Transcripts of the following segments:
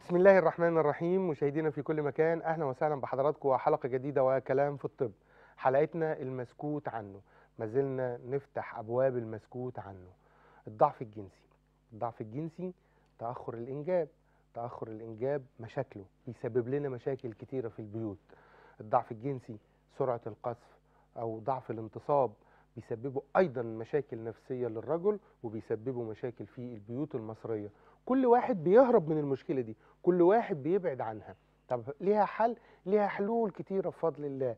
بسم الله الرحمن الرحيم مشاهدينا في كل مكان اهلا وسهلا بحضراتكم وحلقه جديده وكلام في الطب حلقتنا المسكوت عنه ما زلنا نفتح ابواب المسكوت عنه الضعف الجنسي الضعف الجنسي تاخر الانجاب تاخر الانجاب مشاكله بيسبب لنا مشاكل كتيره في البيوت الضعف الجنسي سرعه القذف او ضعف الانتصاب بيسببوا ايضا مشاكل نفسيه للرجل وبيسببوا مشاكل في البيوت المصريه كل واحد بيهرب من المشكله دي كل واحد بيبعد عنها طب ليها حل ليها حلول كتيره بفضل الله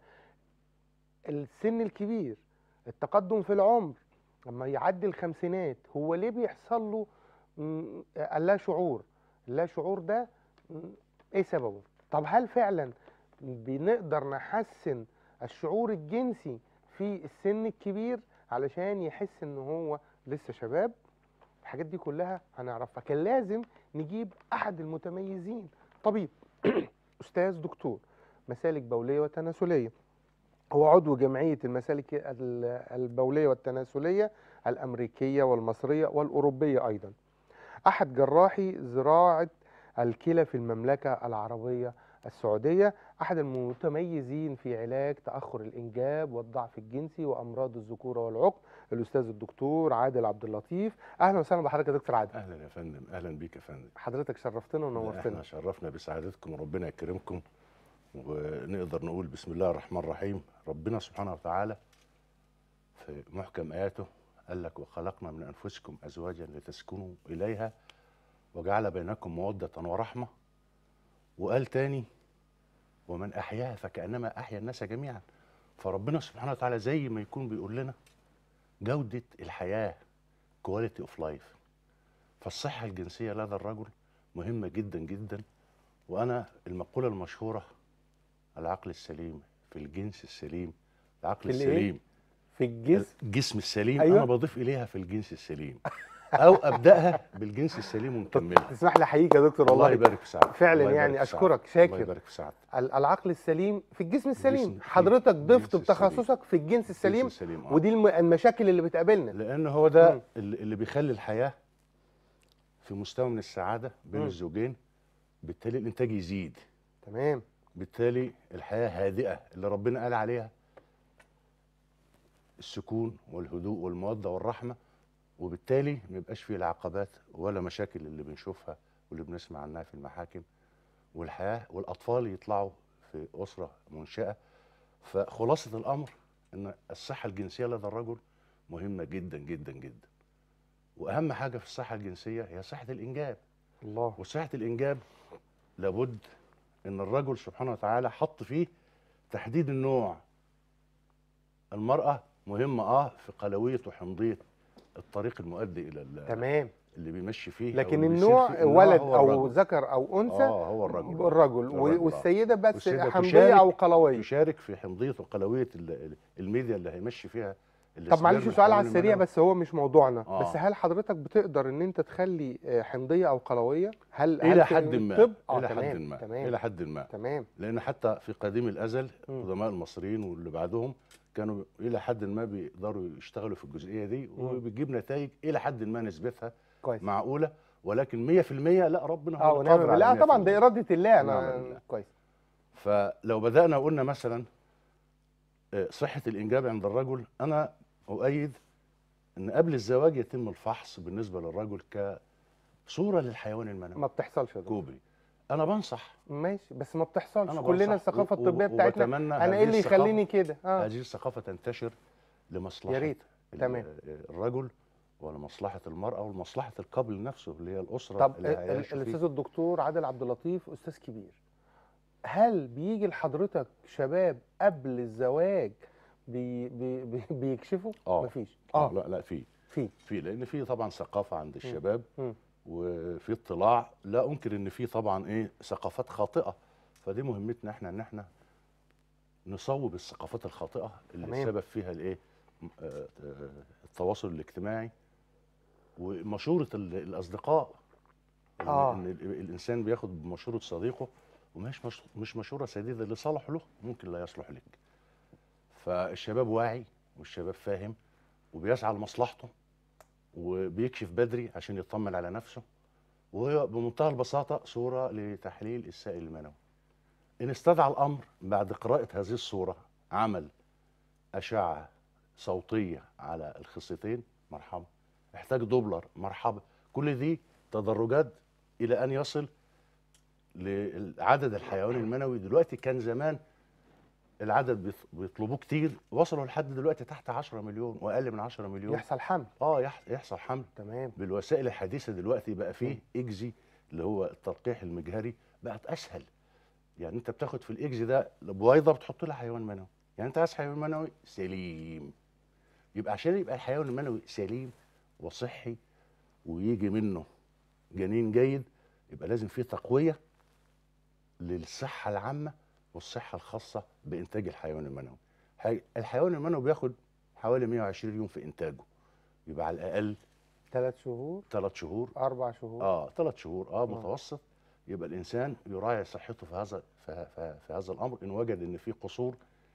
السن الكبير التقدم في العمر لما يعدي الخمسينات هو ليه بيحصل له م، اللا شعور اللا شعور ده م، ايه سببه طب هل فعلا بنقدر نحسن الشعور الجنسي في السن الكبير علشان يحس ان هو لسه شباب الحاجات دي كلها هنعرفها كان لازم نجيب احد المتميزين طبيب استاذ دكتور مسالك بوليه وتناسليه هو عضو جمعيه المسالك ال- البوليه والتناسليه الامريكيه والمصريه والاوروبيه ايضا احد جراحي زراعه الكلى في المملكه العربيه السعوديه احد المتميزين في علاج تاخر الانجاب والضعف الجنسي وامراض الذكوره والعقم الاستاذ الدكتور عادل عبد اللطيف اهلا وسهلا بحضرتك يا دكتور عادل اهلا يا فندم اهلا بيك يا فندم حضرتك شرفتنا ونورتنا احنا شرفنا بسعادتكم وربنا يكرمكم ونقدر نقول بسم الله الرحمن الرحيم ربنا سبحانه وتعالى في محكم اياته قال لك وخلقنا من انفسكم ازواجا لتسكنوا اليها وجعل بينكم موده ورحمه وقال تاني ومن احياها فكانما احيا الناس جميعا فربنا سبحانه وتعالى زي ما يكون بيقول لنا جوده الحياه كواليتي اوف لايف فالصحة الجنسية لدى الرجل مهمة جدا جدا وأنا المقولة المشهورة العقل السليم في الجنس السليم العقل في الإيه؟ السليم في الجسم الجسم السليم أيوة. أنا بضيف إليها في الجنس السليم أو أبدأها بالجنس السليم ونكملها تسمح لي احييك يا دكتور الله والله يبارك في سعادتك فعلا الله يعني يبارك في أشكرك، سعادتك. شاكر. الله يبارك في سعادتك ال- العقل السليم في الجسم السليم الجسم- في حضرتك ضفت الجنس السليم. بتخصصك في الجنس السليم الجنس السليم آه. ودي الم- المشاكل اللي بتقابلنا لأن هو ده مم. اللي اللي بيخلي الحياة في مستوى من السعادة بين مم. الزوجين بالتالي الإنتاج يزيد تمام بالتالي الحياة هادئة اللي ربنا قال عليها السكون والهدوء والمودة والرحمة وبالتالي ما يبقاش فيه العقبات ولا مشاكل اللي بنشوفها واللي بنسمع عنها في المحاكم والحياة والأطفال يطلعوا في أسرة منشأة فخلاصة الأمر أن الصحة الجنسية لدى الرجل مهمة جدا جدا جدا وأهم حاجة في الصحة الجنسية هي صحة الإنجاب الله وصحة الإنجاب لابد إن الرجل سبحانه وتعالى حط فيه تحديد النوع المرأة مهمة آه في قلوية وحمضية الطريق المؤدي إلى ال- تمام اللي بيمشي فيه أو لكن اللي بيسير النوع فيه. النوع ولد هو او الرجل. ذكر او انثى آه هو الرجل الرجل الرجل، آه. والسيده بس والسيدة حمضيه تشارك- او قلويه يشارك في حمضية وقلوية ال- ال- الميديا اللي هيمشي فيها طب الإسلام معلش من سؤال على حوالين السريع المنام. بس هو مش موضوعنا آه. بس هل حضرتك بتقدر ان انت تخلي آه، حمضيه او قلويه هل إلى هل في حد ما الطب اه إلى حد تمام ما تمام إلى حد ما تمام لان حتى في قديم الازل مم. قدماء المصريين واللي بعدهم كانوا الى حد ما بيقدروا يشتغلوا في الجزئيه دي وبتجيب نتائج الى حد ما نسبتها كويس معقوله ولكن 100% لا ربنا اه هو ونعم القادر بالله على آه، طبعا ده 100%. اراده الله ونعم انا بالله. كويس فلو بدانا قلنا مثلا آه، صحه الانجاب عند الرجل انا اؤيد ان قبل الزواج يتم الفحص بالنسبه للرجل كصوره للحيوان المنوي ما بتحصلش يا دكتور. كوبري انا بنصح ماشي بس ما بتحصلش أنا كلنا بنصح الثقافه و- و- الطبيه بتاعتنا وبتمنى انا هذه ايه اللي الثقافة- يخليني كده اه هذه الثقافه تنتشر لمصلحه يا ريت ال- تمام. الرجل ولمصلحه المراه ولمصلحه القبل نفسه اللي هي الاسره طب اللي ال- ال- هيعيشوا فيه. الاستاذ الدكتور عادل عبد اللطيف استاذ كبير هل بيجي لحضرتك شباب قبل الزواج بي بي بي بيكشفوا آه. مفيش اه اه لا لا في في في لان في طبعا ثقافه عند الشباب مم. وفي اطلاع لا انكر ان في طبعا ايه ثقافات خاطئه فدي مهمتنا احنا ان احنا نصوب الثقافات الخاطئه اللي تمام. السبب فيها الايه م- آه، آه، التواصل الاجتماعي ومشوره ال- الاصدقاء إن- آه. ان ال- الانسان بياخد بمشوره صديقه ومش مش مش مشوره سديده اللي صالح له ممكن لا يصلح لك فالشباب واعي والشباب فاهم وبيسعى لمصلحته وبيكشف بدري عشان يطمن على نفسه وهي بمنتهى البساطه صوره لتحليل السائل المنوي ان استدعى الامر بعد قراءه هذه الصوره عمل اشعه صوتيه على الخصيتين مرحبا احتاج دوبلر مرحبا كل دي تدرجات الى ان يصل لعدد الحيوان المنوي دلوقتي كان زمان العدد بيط- بيطلبوه كتير وصلوا لحد دلوقتي تحت 10 مليون واقل من 10 مليون يحصل حمل اه يح- يحصل حمل تمام بالوسائل الحديثه دلوقتي بقى فيه اجزي اللي هو التلقيح المجهري بقت اسهل يعني انت بتاخد في الاجزي ده بويضه بتحط لها حيوان منوي يعني انت عايز حيوان منوي سليم يبقى عشان يبقى الحيوان المنوي سليم وصحي ويجي منه جنين جيد يبقى لازم فيه تقويه للصحه العامه والصحه الخاصه بانتاج الحيوان المنوي حي- الحيوان المنوي بياخد حوالي 120 يوم في انتاجه يبقى على الاقل ثلاث شهور ثلاث شهور اربع شهور اه ثلاث شهور اه متوسط يبقى الانسان يراعي صحته في هذا في, في, في هذا الامر ان وجد ان في قصور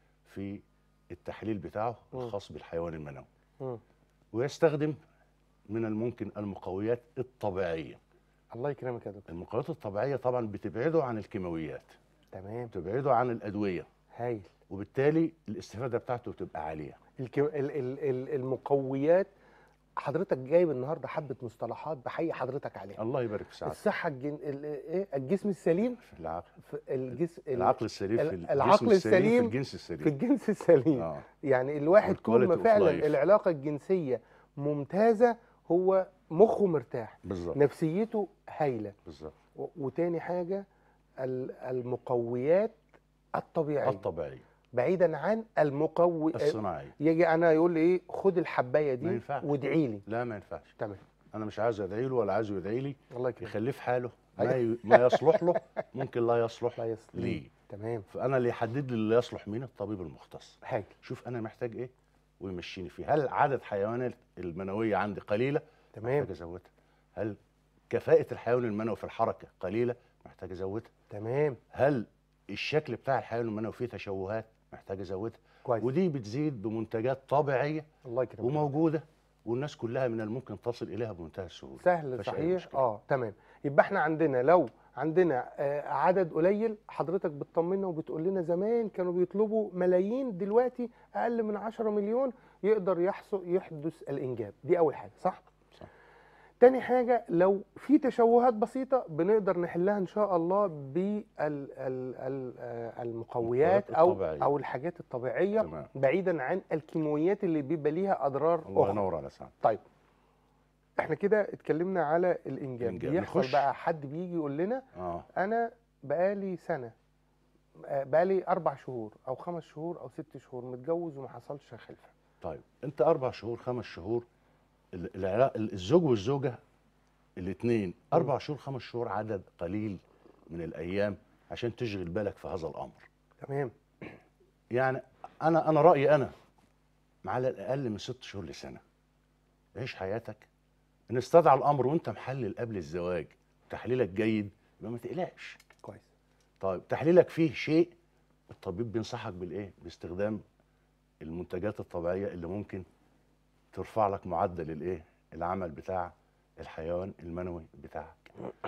في التحليل بتاعه مم. الخاص بالحيوان المنوي مم. ويستخدم من الممكن المقويات الطبيعيه الله يكرمك يا دكتور المقويات الطبيعيه طبعا بتبعده عن الكيماويات تمام بتبعده عن الادويه هايل وبالتالي الاستفاده بتاعته بتبقى عاليه الك... ال... ال... ال... المقويات حضرتك جايب النهارده حبه مصطلحات بحيي حضرتك عليها الله يبارك في سعادتك الصحه الجن... ال... ايه الجسم السليم في العقل في الجسم ال... العقل السليم في ال- الجسم العقل السليم السليم في الجنس السليم في الجنس السليم اه يعني الواحد طول ما والquality of فعلا life. العلاقه الجنسيه ممتازه هو مخه مرتاح بالظبط نفسيته هايله بالظبط و... وتاني حاجه ال- المقويات الطبيعيه الطبيعي بعيدا عن المقوي الصناعي يجي انا يقول لي ايه خد الحبايه ما دي ينفعش. وادعي لي لا ما ينفعش تمام انا مش عايز ادعي له ولا عايزه يدعي لي الله يكرمك يخليه في حاله ما, ي... ما يصلح له ممكن لا يصلح لا يصلح ليه تمام فانا اللي يحدد لي اللي يصلح مين الطبيب المختص هايل شوف انا محتاج ايه ويمشيني فيه هل عدد حيوانات المنويه عندي قليله تمام محتاج ازودها هل كفاءه الحيوان المنوي في الحركه قليله محتاج ازودها تمام هل الشكل بتاع الحيوان المنوي فيه تشوهات محتاج ازودها كويس ودي بتزيد بمنتجات طبيعيه الله يكرمك وموجوده والناس كلها من الممكن تصل اليها بمنتهى السهوله سهل مفيش أي صحيح مشكلة. اه تمام يبقى احنا عندنا لو عندنا آه عدد قليل حضرتك بتطمنا وبتقول لنا زمان كانوا بيطلبوا ملايين دلوقتي اقل من 10 مليون يقدر يحصل يحدث الانجاب دي اول حاجه صح صح. تاني حاجة لو في تشوهات بسيطة بنقدر نحلها إن شاء الله بالمقويات أو الطبيعية. أو الحاجات الطبيعية تمام بعيدا عن الكيماويات اللي بيبقى ليها أضرار الله أخرى ينور على سعد طيب احنا كده اتكلمنا على الانجاب الإنجاب. بيحصل نخش. بقى حد بيجي يقول لنا اه انا بقالي سنه آه، بقالي اربع شهور او خمس شهور او ست شهور متجوز وما حصلش خلفه طيب انت اربع شهور خمس شهور ال- العلاقه الزوج والزوجه الاثنين اربع شهور خمس شهور عدد قليل من الايام عشان تشغل بالك في هذا الامر تمام يعني انا انا رايي انا على الاقل من ست شهور لسنه عيش حياتك ان استدعى الامر وانت محلل قبل الزواج تحليلك جيد يبقى ما تقلقش كويس طيب تحليلك فيه شيء الطبيب بينصحك بالايه باستخدام المنتجات الطبيعيه اللي ممكن ترفع لك معدل الايه العمل بتاع الحيوان المنوي بتاعك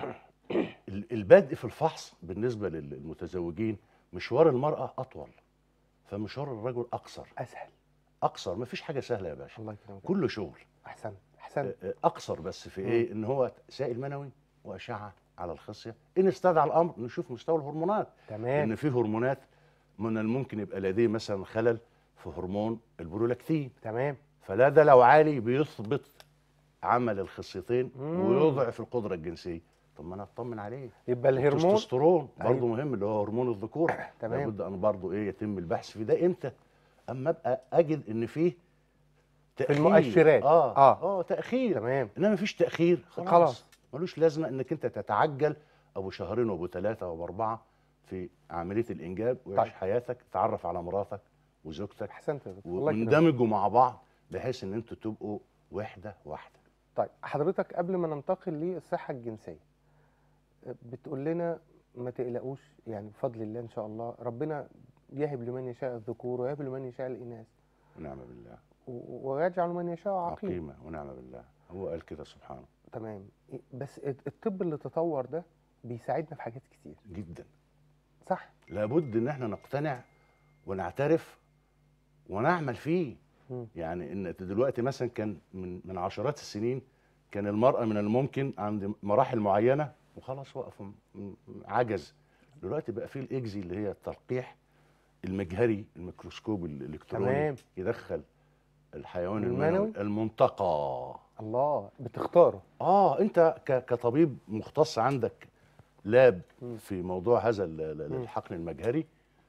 ال- البدء في الفحص بالنسبه للمتزوجين مشوار المراه اطول فمشوار الرجل اقصر اسهل اقصر ما فيش حاجه سهله يا باشا الله يكرمك كله شغل احسن احسن اقصر بس في ايه ان هو سائل منوي واشعه على الخصيه ان استدعى الامر نشوف مستوى الهرمونات تمام ان في هرمونات من الممكن يبقى لديه مثلا خلل في هرمون البرولاكتين تمام فلا ده لو عالي بيثبط عمل الخصيتين مم. ويضعف القدره الجنسيه طب ما انا اطمن عليه يبقى الهرمون التستوستيرون برضه أيوة. مهم اللي هو هرمون الذكوره تمام. لابد ان برضه ايه يتم البحث في ده امتى اما ابقى اجد ان فيه تاخير المؤشرات. اه آه. اه تاخير تمام انما مفيش تاخير خلاص, خلاص. ملوش لازمه انك انت تتعجل ابو شهرين وابو ثلاثه وابو اربعه في عمليه الانجاب وعيش طيب. حياتك تعرف على مراتك وزوجتك احسنت يا دكتور الله يكرمك واندمجوا مع بعض بحيث ان انتوا تبقوا وحده واحده طيب حضرتك قبل ما ننتقل للصحه الجنسيه بتقول لنا ما تقلقوش يعني بفضل الله ان شاء الله ربنا يهب لمن يشاء الذكور ويهب لمن يشاء الاناث ونعم بالله و- ويجعل من يشاء عقيم عقيمه ونعم بالله هو قال كده سبحانه تمام بس الط- الطب اللي تطور ده بيساعدنا في حاجات كتير جدا صح لابد ان احنا نقتنع ونعترف ونعمل فيه مم. يعني ان دلوقتي مثلا كان من من عشرات السنين كان المرأة من الممكن عند مراحل معينة وخلاص وقف م- م- عجز دلوقتي بقى فيه الاكزي اللي هي التلقيح المجهري الميكروسكوب الالكتروني تمام. يدخل الحيوان المنوي؟ المنوي المنتقى الله بتختاره اه انت ك- كطبيب مختص عندك لاب مم. في موضوع هذا ال- ال- مم. الحقن المجهري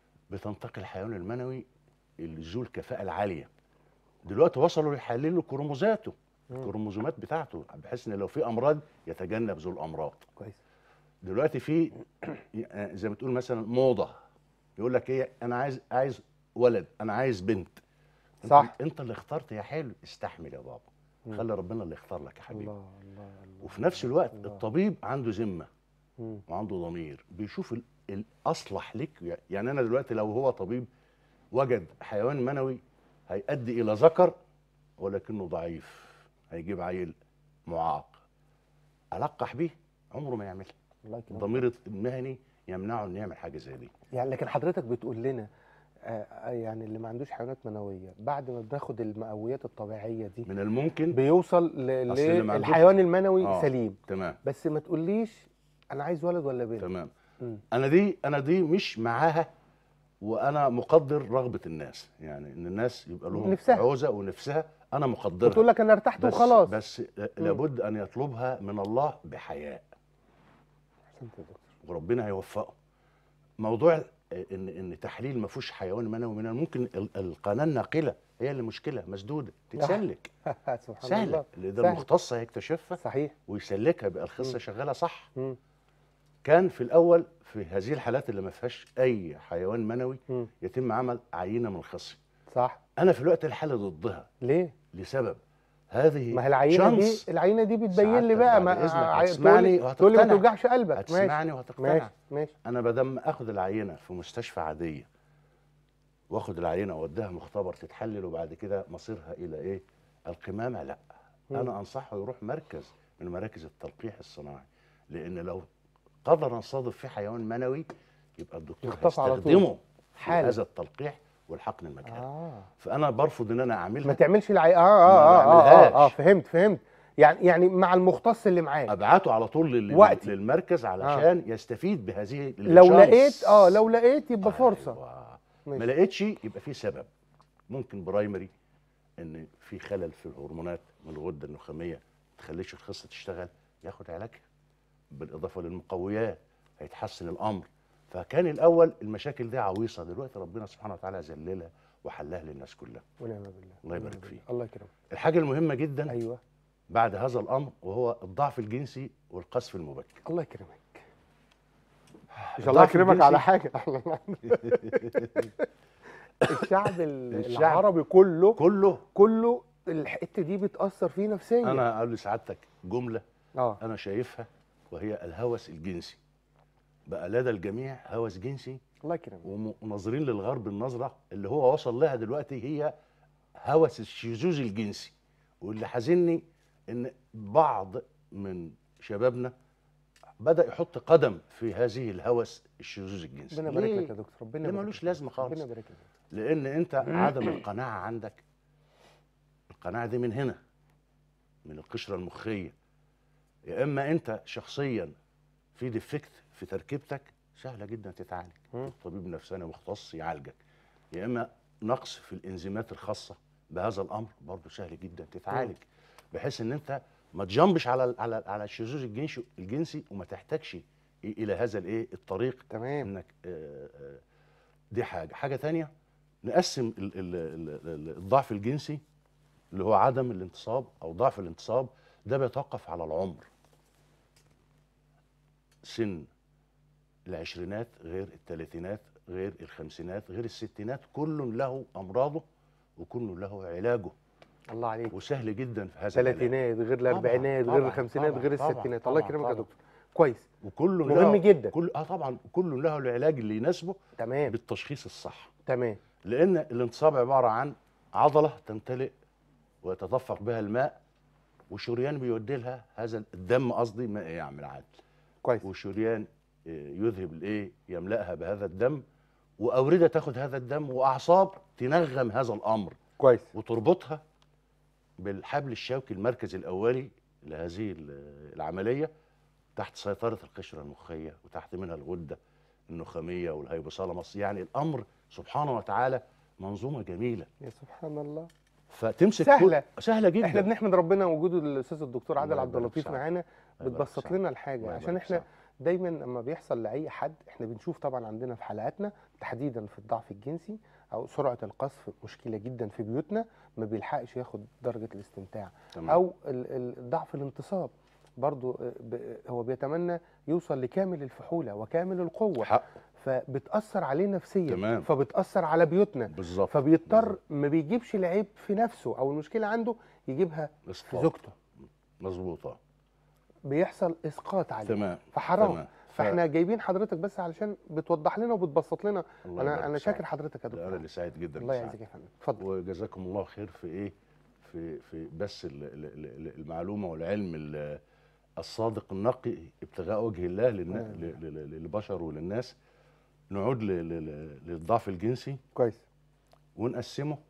بتنتقي الحيوان المنوي اللي ذو الكفاءه العاليه دلوقتي وصلوا يحللوا كروموزاته مم. الكروموزومات بتاعته بحيث ان لو في امراض يتجنب ذو الامراض كويس دلوقتي في زي ما تقول مثلا موضه يقول لك ايه انا عايز عايز ولد انا عايز بنت أنت- صح. انت اللي اخترت يا حلو استحمل يا بابا مم. خلي ربنا اللي يختار لك يا حبيبي الله الله الله وفي نفس الوقت الله. الطبيب عنده ذمه مم. وعنده ضمير بيشوف ال- الاصلح لك يعني انا دلوقتي لو هو طبيب وجد حيوان منوي هيؤدي الى ذكر ولكنه ضعيف هيجيب عيل معاق القح بيه عمره ما يعملها الله يكرمك الضمير المهني يمنعه انه يعمل حاجه زي دي يعني لكن حضرتك بتقول لنا آه آه، يعني اللي ما عندوش حيوانات منويه بعد ما بياخد المقويات الطبيعيه دي من الممكن بيوصل ل- أصل اللي ما عندوش- للحيوان المنوي آه. سليم تمام بس ما تقوليش انا عايز ولد ولا بنت تمام مم. انا دي انا دي مش معاها وانا مقدر رغبه الناس يعني ان الناس يبقى لهم نفسها. عوزه ونفسها انا مقدرها بتقول لك انا ارتحت بس وخلاص بس لابد ان يطلبها من الله بحياء أحسنت يا دكتور. وربنا هيوفقه موضوع ان ان تحليل ما فيهوش حيوان منوي من الممكن ال- القناه الناقله هي اللي مشكله مسدوده تتسلك سبحان سهله الله اللي ده سهل. المختص هيكتشفها صحيح ويسلكها بقى الخصه مم. شغاله صح مم. كان في الاول في هذه الحالات اللي ما فيهاش اي حيوان منوي مم. يتم عمل عينه من الخصي صح انا في الوقت الحالي ضدها ليه لسبب هذه ما هي العينه دي شانس العينه دي بتبين لي سعادتك بقى بعد ما إذنك عي- هتسمعني تقول- تقول لي ما وهتقتنع. توجعش قلبك ماشي هتسمعني وهتقتنع ماشي ماشي انا بدل اخد العينه في مستشفى عاديه واخد العينه واوديها مختبر تتحلل وبعد كده مصيرها الى ايه القمامه لا مم. انا انصحه يروح مركز من مراكز التلقيح الصناعي لان لو قدر نصادف فيه حيوان منوي يبقى الدكتور يختص على طول. هيستخدمه في حالا. هذا التلقيح والحقن المجهري اه فانا برفض ان انا ما اعملها تعملش العي... اه اه اه اه, بعملهاش. آه, آه فهمت فهمت يعني يعني مع المختص اللي معاك ابعته على طول لل... وقتي. للمركز علشان يستفيد بهذه لو الشانس. لقيت اه لو لقيت يبقى فرصه أيوة. ما ماشي. لقيتش يبقى في سبب ممكن برايمري ان في خلل في الهرمونات من الغده النخاميه ما تخليش الخصه تشتغل ياخد علاجها بالاضافه للمقويات هيتحسن الامر فكان الاول المشاكل دي عويصه دلوقتي ربنا سبحانه وتعالى ذللها وحلها للناس كلها ونعم بالله الله يبارك ونعم فيك. بالله. الله يكرمك الحاجه المهمه جدا ايوه بعد هذا الامر وهو الضعف الجنسي والقذف المبكر الله يكرمك مش الله الضعف يكرمك على الجنسي- حاجه الشعب ال- الشعب. العربي كله كله كله الحته دي بتاثر فيه نفسيا انا اقول لسعادتك جمله اه انا شايفها وهي الهوس الجنسي بقى لدى الجميع هوس جنسي الله يكرمك وم- وناظرين للغرب النظره اللي هو وصل لها دلوقتي هي هوس الشذوذ الجنسي واللي حزني ان بعض من شبابنا بدا يحط قدم في هذه الهوس الشذوذ الجنسي ربنا يبارك ليه؟ لك يا دكتور ربنا ليه يبارك ملوش لك. لازمة خالص؟ ربنا يبارك لك لان انت عدم القناعه عندك القناعه دي من هنا من القشره المخيه يا اما انت شخصيا في ديفكت في تركيبتك سهله جدا تتعالج مم. طبيب نفساني مختص يعالجك يا اما نقص في الانزيمات الخاصه بهذا الامر برضه سهل جدا تتعالج بحيث ان انت ما تجنبش على على على الشذوذ الجنسي الجنسي وما تحتاجش الى هذا الايه الطريق تمام انك آه، آه، دي حاجه حاجه تانية نقسم ال- ال- ال- ال- الضعف الجنسي اللي هو عدم الانتصاب او ضعف الانتصاب ده بيتوقف على العمر سن العشرينات غير الثلاثينات غير الخمسينات غير الستينات كل له امراضه وكل له علاجه الله عليك وسهل جدا في هذا العلاج. ثلاثينات غير الاربعينات غير طبعاً، الخمسينات طبعاً، غير طبعاً، الستينات الله طبعاً، يكرمك يا طبعاً. دكتور كويس وكل مهم له جدا. كل اه طبعا كل له العلاج اللي يناسبه تمام بالتشخيص الصح تمام لان الانتصاب عباره عن عضله تمتلئ ويتدفق بها الماء وشريان بيودي لها هذا الدم قصدي ما يعمل عادل كويس وشريان آه، يذهب الايه يملاها بهذا الدم واورده تاخد هذا الدم واعصاب تنغم هذا الامر كويس وتربطها بالحبل الشوكي المركزي الاولي لهذه ال- العمليه تحت سيطره القشره المخيه وتحت منها الغده النخاميه والهيبوثالاموس يعني الامر سبحانه وتعالى منظومه جميله يا سبحان الله فتمسك سهلة. كل... سهله جدا احنا بنحمد ربنا وجود الاستاذ الدكتور عادل الله عبد يبارك اللطيف سعد. معانا يبارك بتبسط سعد. لنا الحاجه الله عشان يبارك احنا سعد. دايما لما بيحصل لاي حد احنا بنشوف طبعا عندنا في حلقاتنا تحديدا في الضعف الجنسي او سرعه القذف مشكله جدا في بيوتنا ما بيلحقش ياخد درجه الاستمتاع تمام. او ال- ال- ضعف الانتصاب برضو آه، ب- هو بيتمنى يوصل لكامل الفحوله وكامل القوه حق فبتاثر عليه نفسيا تمام. فبتاثر على بيوتنا بالظبط فبيضطر ما بيجيبش العيب في نفسه او المشكله عنده يجيبها في إسقاط. زوجته مظبوطه بيحصل اسقاط عليه تمام فحرام تمام. ف- فاحنا جايبين حضرتك بس علشان بتوضح لنا وبتبسط لنا الله يبارك انا انا سعد. شاكر حضرتك يا ده انا دكتور اللي سعيد جدا الله بسعد. يعزك يا فندم اتفضل وجزاكم الله خير في ايه في في بس ال- ال- ال- المعلومه والعلم ال- الصادق النقي ابتغاء وجه الله للنا- نعم. ل- ل- للبشر وللناس نعود ل- ل- ل- للضعف الجنسي كويس ونقسمه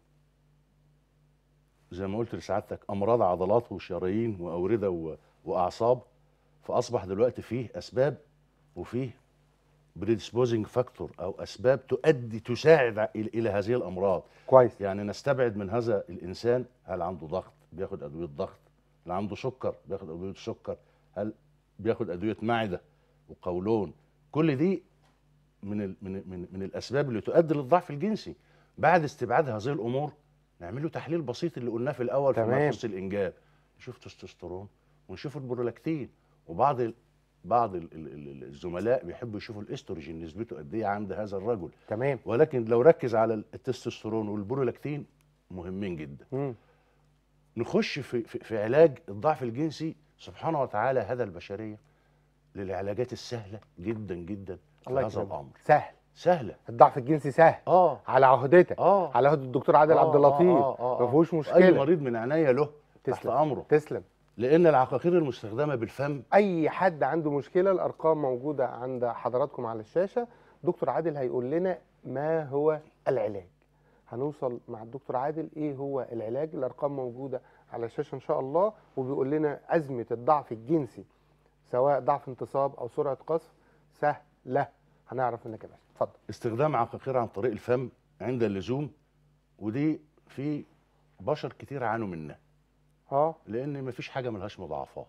زي ما قلت لسعادتك امراض عضلات وشرايين واورده و- واعصاب فاصبح دلوقتي فيه اسباب وفيه بريدسبوزنج فاكتور او اسباب تؤدي تساعد ع- الى إلى هذه الامراض كويس يعني نستبعد من هذا الانسان هل عنده ضغط بياخد ادويه ضغط هل عنده سكر بياخد ادويه سكر هل بياخد ادويه معده وقولون كل دي من ال من من, من الاسباب اللي تؤدي للضعف الجنسي بعد استبعاد هذه الامور نعمل له تحليل بسيط اللي قلناه في الاول فيما تمام. يخص الانجاب نشوف تستوستيرون ونشوف البرولاكتين وبعض ال بعض ال ال ال الزملاء بيحبوا يشوفوا الاستروجين نسبته قد ايه عند هذا الرجل تمام ولكن لو ركز على التستوستيرون والبرولاكتين مهمين جدا مم. نخش في, في, في علاج الضعف الجنسي سبحانه وتعالى هذا البشريه للعلاجات السهله جدا جدا في الله هذا يكرمك الامر سهل سهله الضعف الجنسي سهل اه على عهدتك اه على عهد الدكتور عادل آه، عبد اللطيف آه، آه، آه. ما فيهوش اي مشكله مريض من عناية له تحت تسلم. امره تسلم لان العقاقير المستخدمه بالفم اي حد عنده مشكله الارقام موجوده عند حضراتكم على الشاشه دكتور عادل هيقول لنا ما هو العلاج هنوصل مع الدكتور عادل ايه هو العلاج الارقام موجوده على الشاشه ان شاء الله وبيقول لنا ازمه الضعف الجنسي سواء ضعف انتصاب او سرعه قذف سهله هنعرف منك يا باشا اتفضل استخدام عقاقير عن طريق الفم عند اللزوم ودي في بشر كتير عانوا منها اه لان مفيش حاجه ملهاش مضاعفات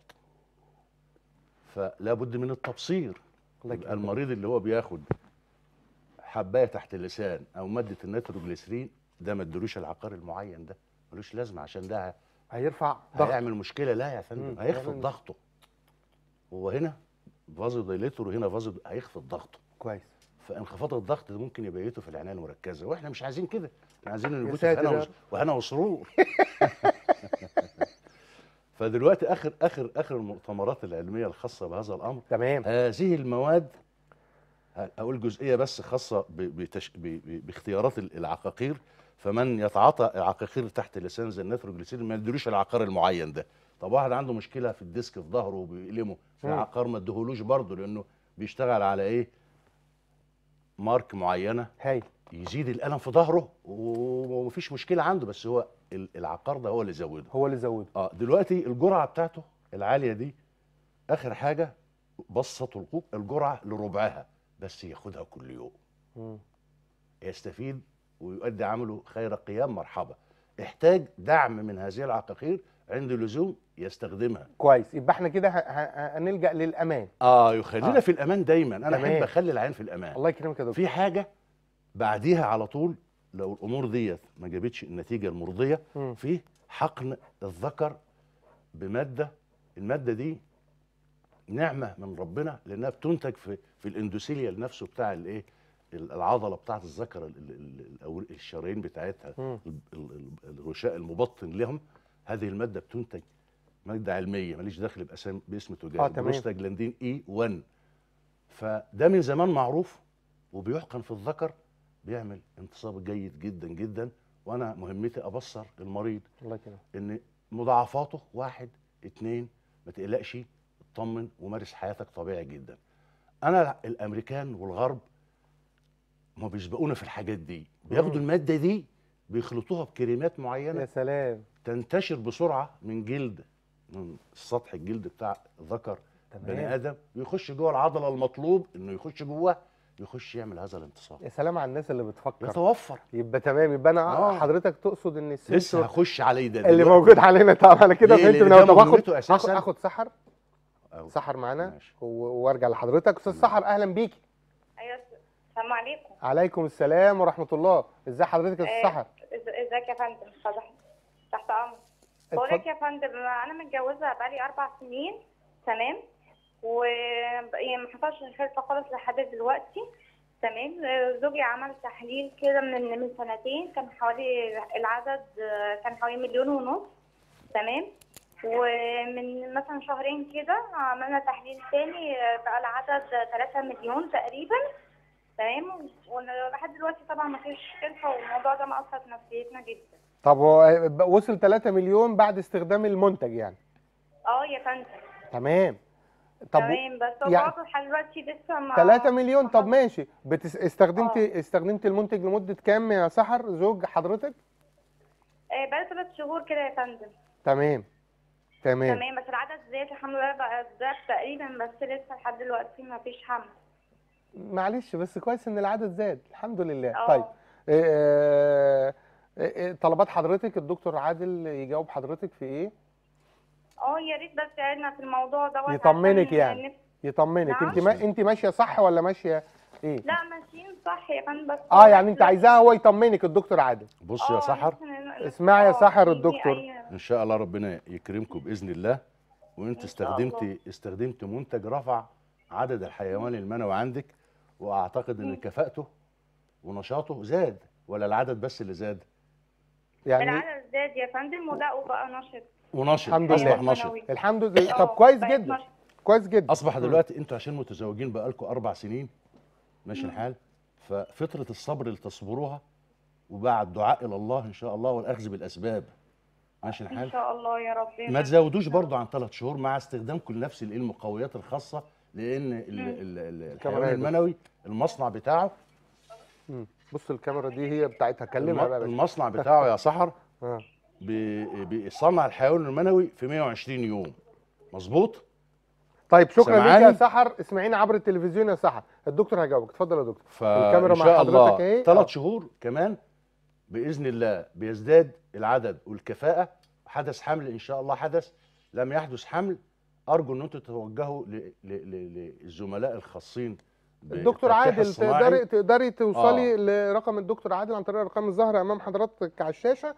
فلا بد من التبصير الله يبقى يكرمك. المريض اللي هو بياخد حبايه تحت اللسان او ماده النيتروجليسرين ده ما ادلوش العقار المعين ده ملوش لازمه عشان ده هيرفع ضغط هيعمل مشكله لا يا فندم مم. هيخفض هيعمل- ضغطه هو هنا فازو دايليتور وهنا فازو هيخفض ضغطه كويس فانخفاض الضغط ده ممكن يبيته في العنايه المركزه واحنا مش عايزين كده احنا عايزين يا نبوته في ساتر هنا يا وس- رب. وهنا وسرور فدلوقتي اخر اخر اخر المؤتمرات العلميه الخاصه بهذا الامر تمام هذه المواد ه- اقول جزئيه بس خاصه ب- بتش... ب... ب... باختيارات ال- العقاقير فمن يتعاطى العقاقير تحت اللسان زي النيتروجليسيرين ما يديلوش العقار المعين ده طب واحد عنده مشكله في الديسك في ظهره وبيألمه في مم. عقار ما اديهولوش برضه لانه بيشتغل على ايه مارك معينه هايل يزيد الالم في ظهره و- ومفيش مشكله عنده بس هو ال- العقار ده هو اللي زوده هو اللي زوده اه دلوقتي الجرعه بتاعته العاليه دي اخر حاجه بسطوا القوق الجرعه لربعها بس ياخدها كل يوم مم. يستفيد ويؤدي عمله خير قيام مرحبا احتاج دعم من هذه العقاقير عند اللزوم يستخدمها كويس يبقى احنا كده ه- ه- هنلجا للامان اه يخلينا آه. في الامان دايما انا تمام. احب اخلي العين في الامان الله يكرمك يا دكتور في حاجه بعديها على طول لو الامور ديت ما جابتش النتيجه المرضيه مم. في حقن الذكر بماده الماده دي نعمه من ربنا لانها بتنتج في في الاندوثيليال نفسه بتاع الايه العضله بتاعه الذكر ال- ال- ال- او الشرايين بتاعتها مم. ال- ال- ال- الغشاء المبطن لهم هذه الماده بتنتج ماده علميه ماليش دخل باسم باسم تجاري آه، تمام. بروستاجلاندين اي 1 فده من زمان معروف وبيحقن في الذكر بيعمل انتصاب جيد جدا جدا وانا مهمتي ابصر المريض الله يكرمك ان مضاعفاته واحد اتنين ما تقلقش اطمن ومارس حياتك طبيعي جدا انا الامريكان والغرب ما بيسبقونا في الحاجات دي بياخدوا مم. الماده دي بيخلطوها بكريمات معينه يا سلام تنتشر بسرعه من جلد من سطح الجلد بتاع ذكر بني ادم ويخش جوه العضله المطلوب انه يخش جوه يخش يعمل هذا الانتصاب يا سلام على الناس اللي بتفكر يتوفر يبقى تمام يبقى انا آه. حضرتك تقصد ان لسه السنسور هخش عليه ده اللي دلوقتي. موجود علينا طبعا على كده ليه؟ فهمت لأن من ده أول. طب اخد مهمته اخد أساساً- اخد سحر أو. سحر معانا ماشي. و- وارجع لحضرتك استاذ سحر اهلا بيكي ايوه السلام عليكم عليكم السلام ورحمه الله ازي حضرتك يا استاذ آه، سحر إز- ازيك يا فندم تحت تحت امر بقول لك يا فندم انا متجوزه بقالي اربع سنين تمام و يعني ما حصلش الخلفه خالص لحد دلوقتي تمام آه، زوجي عمل تحليل كده من من سنتين كان حوالي العدد آه، كان حوالي مليون ونص تمام ومن مثلا شهرين كده عملنا تحليل تاني آه، بقى العدد 3 مليون تقريبا تمام ولحد دلوقتي طبعا ما فيش خلفه والموضوع ده مأثر في نفسيتنا جدا طب هو بقى وصل 3 مليون بعد استخدام المنتج يعني اه يا فندم تمام طب تمام بس هو يعني- برضه لحد دلوقتي لسه ما 3 مليون طب ما ماشي بتس... استخدمت استخدمت المنتج لمده كام يا سحر زوج حضرتك آه، بقى ثلاث شهور كده يا فندم تمام تمام تمام بس العدد زاد الحمد لله بقى زاد تقريبا بس لسه لحد دلوقتي ما فيش حمل معلش بس كويس ان العدد زاد الحمد لله اه طيب آه، آه، آه، طلبات حضرتك الدكتور عادل يجاوب حضرتك في ايه اه يا ريت بس يساعدنا في الموضوع دوت يطمنك عشان يعني. نف- يطمنك نعم. انت ما انت ماشيه صح ولا ماشيه ايه لا ماشيين صح يا فندم بس اه يعني انت عايزاها هو يطمنك الدكتور عادل بص يا سحر اسمعي يا اه، سحر في- الدكتور. أي- ان شاء الله ربنا يكرمكم باذن الله وانت إن شاء استخدمت استخدمت منتج رفع عدد الحيوان المنوي عندك واعتقد ان مم. كفاءته ونشاطه زاد ولا العدد بس اللي زاد يعني العدد زاد يا فندم وده وبقى نشط ونشط الحمد اصبح لله. نشط منوي. الحمد لله اه، طب كويس بقت جدا نشط. كويس جدا اصبح مم. دلوقتي انتوا عشان متزوجين بقالكم اربع سنين ماشي مم. الحال ففطره الصبر اللي تصبروها وبعد الدعاء الى الله ان شاء الله والاخذ بالاسباب ماشي ان الحال شاء الله يا رب ما تزودوش برضو عن ثلاث شهور مع استخدامكم لنفس الايه المقويات الخاصه لان ال- مم. ال- ال- كاميرا الحيوان يا دكتور. المنوي المصنع بتاعه مم. بص الكاميرا دي هي بتاعتها كلمها الم- بقى يا باشا المصنع بتاعه يا سحر آه. بي- بيصنع الحيوان المنوي في 120 يوم مظبوط طيب شكرا ليك يا سامعاني؟ سحر اسمعينا عبر التلفزيون يا سحر الدكتور هيجاوبك اتفضل يا دكتور الكاميرا فان مع شاء حضرتك الله اهي. آه. ثلاث شهور كمان باذن الله بيزداد العدد والكفاءه حدث حمل ان شاء الله حدث لم يحدث حمل ارجو ان انتم تتوجهوا ل- ل- ل- للزملاء الخاصين الدكتور بالتلقيح عادل الصناعي. تقدري تقدري توصلي لرقم الدكتور عادل عن طريق الارقام الظاهره امام حضرتك على الشاشه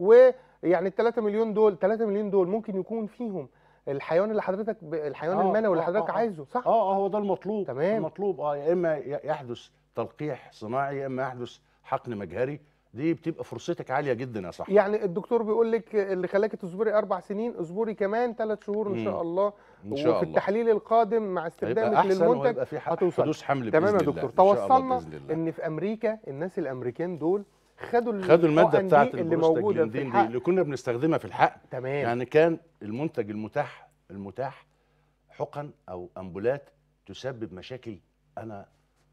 ويعني ال 3 مليون دول 3 مليون دول ممكن يكون فيهم الحيوان اللي حضرتك ب... الحيوان آه، المنوي اللي آه، حضرتك آه، آه. عايزه صح؟ اه اه هو ده المطلوب تمام. المطلوب اه يا اما ي- يحدث تلقيح صناعي يا اما يحدث حقن مجهري دي بتبقى فرصتك عاليه جدا يا صاحبي يعني الدكتور بيقول لك اللي خلاكي تصبري اربع سنين اصبري كمان ثلاث شهور ان مم. شاء الله ان شاء وفي الله التحليل القادم مع هيبقى استخدامك احسن للمنتج وهيبقى في ح- هتوصل. حدوث حمل تمام يا بإذن دكتور الله. إن شاء الله توصلنا بإذن الله. ان في امريكا الناس الامريكان دول خدوا خدوا الماده الحقن دي بتاعت اللي موجوده في البروستاجلاندين دي الحقن اللي كنا بنستخدمها في الحقن تمام يعني كان المنتج المتاح المتاح حقن او امبولات تسبب مشاكل انا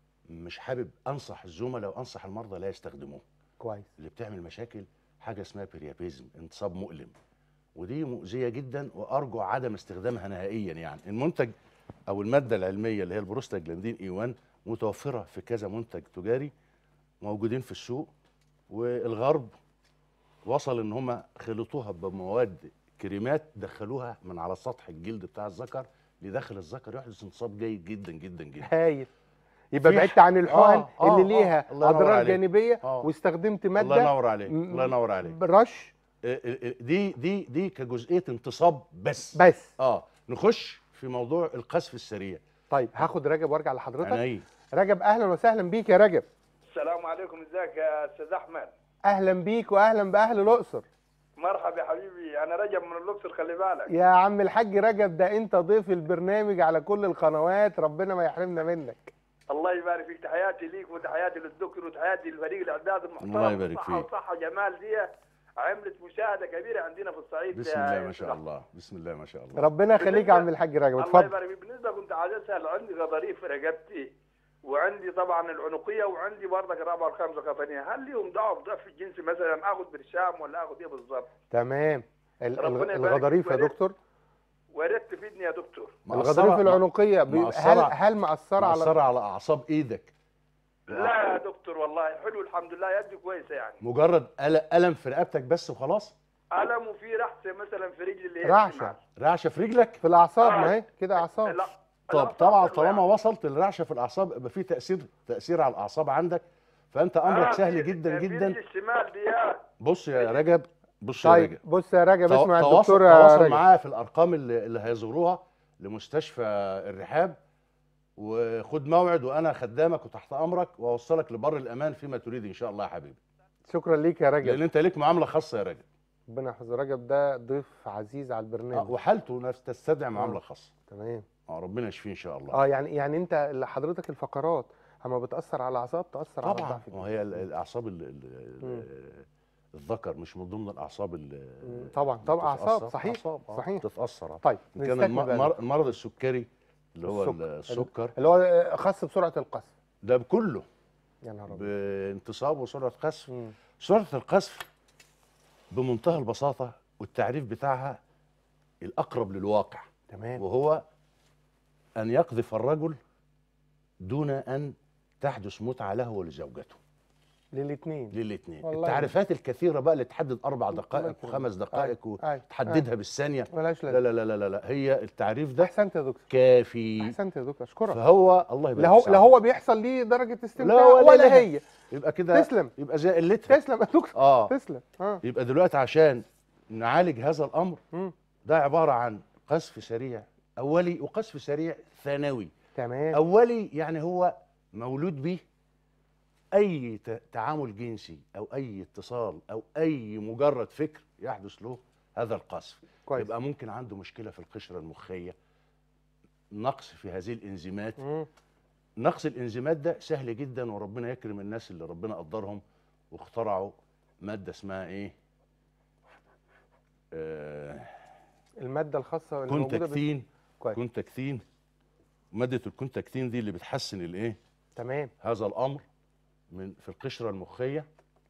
مش حابب انصح الزملاء وانصح المرضى لا يستخدموه كويس اللي بتعمل مشاكل حاجه اسمها بريابيزم انتصاب مؤلم ودي مؤذيه جدا وارجو عدم استخدامها نهائيا يعني المنتج او الماده العلميه اللي هي البروستاجلاندين اي 1 متوفره في كذا منتج تجاري موجودين في السوق والغرب وصل ان هم خلطوها بمواد كريمات دخلوها من على سطح الجلد بتاع الذكر لداخل الذكر يحدث انتصاب جيد جدا جدا جدا هايل يبقى في بعدت ح- عن الحقن آه، آه، اللي آه، ليها الله ينور اضرار عليك. جانبيه آه. واستخدمت الله ماده ينور عليك م- الله ينور عليك رش آه، آه، آه، دي دي دي كجزئيه انتصاب بس بس اه نخش في موضوع القذف السريع طيب هاخد رجب وارجع لحضرتك انا ايه رجب اهلا وسهلا بيك يا رجب السلام عليكم ازيك يا استاذ احمد اهلا بيك واهلا باهل الاقصر مرحبا يا حبيبي انا رجب من الاقصر خلي بالك يا عم الحاج رجب ده انت ضيف البرنامج على كل القنوات ربنا ما يحرمنا منك الله يبارك فيك تحياتي ليك وتحياتي للدكتور وتحياتي لفريق الاعداد المحترم الله يبارك الصحة فيك. والصحه وجمال دي عملت مشاهده كبيره عندنا في الصعيد بسم يا الله ما شاء أستاذ الله بسم الله ما شاء الله ربنا يخليك يا عم الحاج راجب الله اتفضل يبارك فيك بالنسبه كنت عايز اسال عندي غضاريف في رقبتي وعندي طبعا العنقيه وعندي برضك الرابعه والخامسه قطنيه هل ليهم دعوه بضعف الجنسي مثلا اخذ برشام ولا اخذ ايه بالظبط؟ تمام ال- ربنا ال- يبارك الغضاريف فيك يا ويا ريت- دكتور ويا ريت تفيدني يا دكتور الغضاريف مأثرة- العنقيه بي- هل مأثرة- هل مأثره على مأثرة على أعصاب إيدك لا يا دكتور والله حلو الحمد لله يدي كويسه يعني مجرد أل- ألم في رقبتك بس وخلاص الم وفي رحسه مثلا في رجلي اللي هي رعشة. الشمال. رعشة في رجلك في الاعصاب آه. ما هي كده اعصاب لا طب لا، طبعا حلوة طالما يعني. وصلت للرعشة في الأعصاب يبقى في تأثير تأثير على الأعصاب عندك فأنت أمرك آه، سهل في- جدا في جدا رجلي الشمال دي يا بص يا رجب بص يا طيب رجب بص يا راجب تو- اسمع تواصل الدكتور يا تواصل راجب معاه في الارقام اللي, اللي هيزوروها لمستشفى الرحاب وخد موعد وانا خدامك وتحت امرك واوصلك لبر الامان فيما تريد ان شاء الله يا حبيبي شكرا ليك يا لان راجب انت ليك معامله خاصه يا راجل ربنا يحفظ راجب ده ضيف عزيز على آه، البرنامج وحالته نفس تستدعي معامله خاصه تمام اه ربنا يشفيه ان شاء الله اه يعني يعني انت اللي حضرتك الفقرات اما بتاثر على الاعصاب تاثر على طبعا الضعف وهي ال- الاعصاب ال- ال- مم. الذكر مش من ضمن الاعصاب اللي مم، طبعا طبعا اعصاب بتتأثر. صحيح أعصاب، آه، صحيح بتتاثر طيب إن كان نستكمل الم- بقى مر- دكتور. المرض السكري اللي هو السكر. السكر اللي هو خاص بسرعه القذف ده بكله يا نهار ابيض بانتصاب وسرعه قذف مم. سرعه القذف بمنتهى البساطه والتعريف بتاعها الاقرب للواقع تمام وهو ان يقذف الرجل دون ان تحدث متعه له ولزوجته للاثنين للاثنين والله التعريفات الكثيره بقى اللي تحدد اربع الله دقائق يكرمك. وخمس دقائق أيوة، أيوة، وتحددها بالثانيه ملهاش لا لازمه لا لا لا لا, لا. هي التعريف ده احسنت يا دكتور كافي احسنت يا دكتور اشكرك فهو الله يبارك لا هو في لا سعادتك. هو بيحصل ليه درجه استمتاع لا ولا ولا لها. هي يبقى كده تسلم. يبقى زي قلتها تسلم يا دكتور اه تسلم اه يبقى دلوقتي عشان نعالج هذا الامر مم. ده عباره عن قذف سريع اولي وقذف سريع ثانوي تمام اولي يعني هو مولود به اي ت- تعامل جنسي او اي اتصال او اي مجرد فكر يحدث له هذا القذف كويس يبقى ممكن عنده مشكله في القشره المخيه نقص في هذه الانزيمات مم. نقص الانزيمات ده سهل جدا وربنا يكرم الناس اللي ربنا قدرهم واخترعوا ماده اسمها ايه آه الماده الخاصه اللي موجوده بال- كونتاكتين كويس كونتاكتين ماده الكونتاكتين دي اللي بتحسن الايه تمام هذا الامر من في القشره المخيه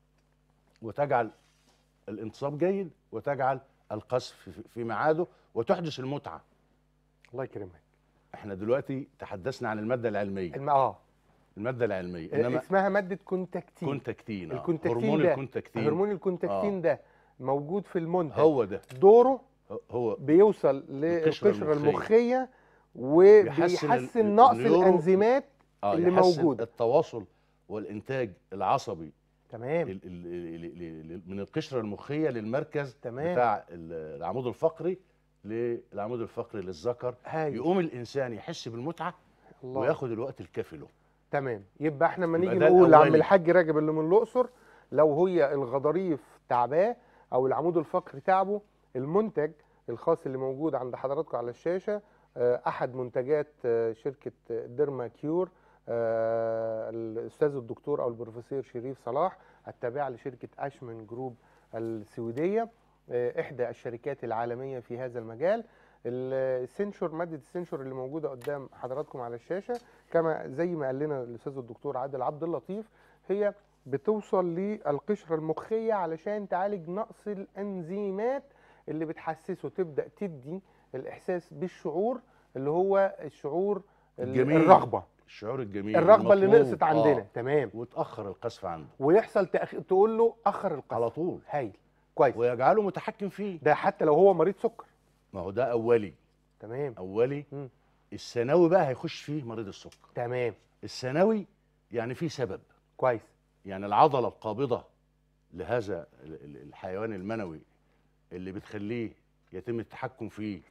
وتجعل الانتصاب جيد وتجعل القذف في- في ميعاده وتحدث المتعه الله يكرمك احنا دلوقتي تحدثنا عن الماده العلميه الم... اه الماده العلميه انما اسمها ماده كونتاكتين كونتاكتين آه. الكونتاكتين هرمون ده الكونتاكتين هرمون الكونتاكتين ده موجود في المنتج هو ده دوره هو بيوصل القشرة للقشره المخية. المخيه بيحسن ال- وبيحسن نقص النيورو- الانزيمات اه اللي يحسن موجودة. التواصل والانتاج العصبي تمام ال- ال- ال- ال- ال- من القشره المخيه للمركز تمام. بتاع ال- العمود الفقري للعمود الفقري للذكر هاي يقوم الانسان يحس بالمتعه الله وياخد الوقت الكافي له تمام يبقى احنا لما يبقى نيجي ده نقول لعم الأولي. الحاج راجب اللي من الاقصر لو هي الغضاريف تعباه او العمود الفقري تعبه المنتج الخاص اللي موجود عند حضراتكم على الشاشه آه، احد منتجات آه، شركه ديرما كيور آه، الاستاذ الدكتور او البروفيسور شريف صلاح التابعه لشركه اشمن جروب السويديه آه، احدى الشركات العالميه في هذا المجال السنشور ماده السنشور اللي موجوده قدام حضراتكم على الشاشه كما زي ما قال لنا الاستاذ الدكتور عادل عبد اللطيف هي بتوصل للقشره المخيه علشان تعالج نقص الانزيمات اللي بتحسسه تبدا تدي الاحساس بالشعور اللي هو الشعور ال- الجميل. الرغبه الشعور الجميل الرغبه اللي المطلوب. نقصت عندنا آه. تمام وتاخر القذف عنده ويحصل تأخ... تقول له اخر القذف على طول هايل كويس ويجعله متحكم فيه ده حتى لو هو مريض سكر ما هو ده اولي تمام اولي مم. الثانوي بقى هيخش فيه مريض السكر تمام الثانوي يعني فيه سبب كويس يعني العضله القابضه لهذا ال- ال- الحيوان المنوي اللي بتخليه يتم التحكم فيه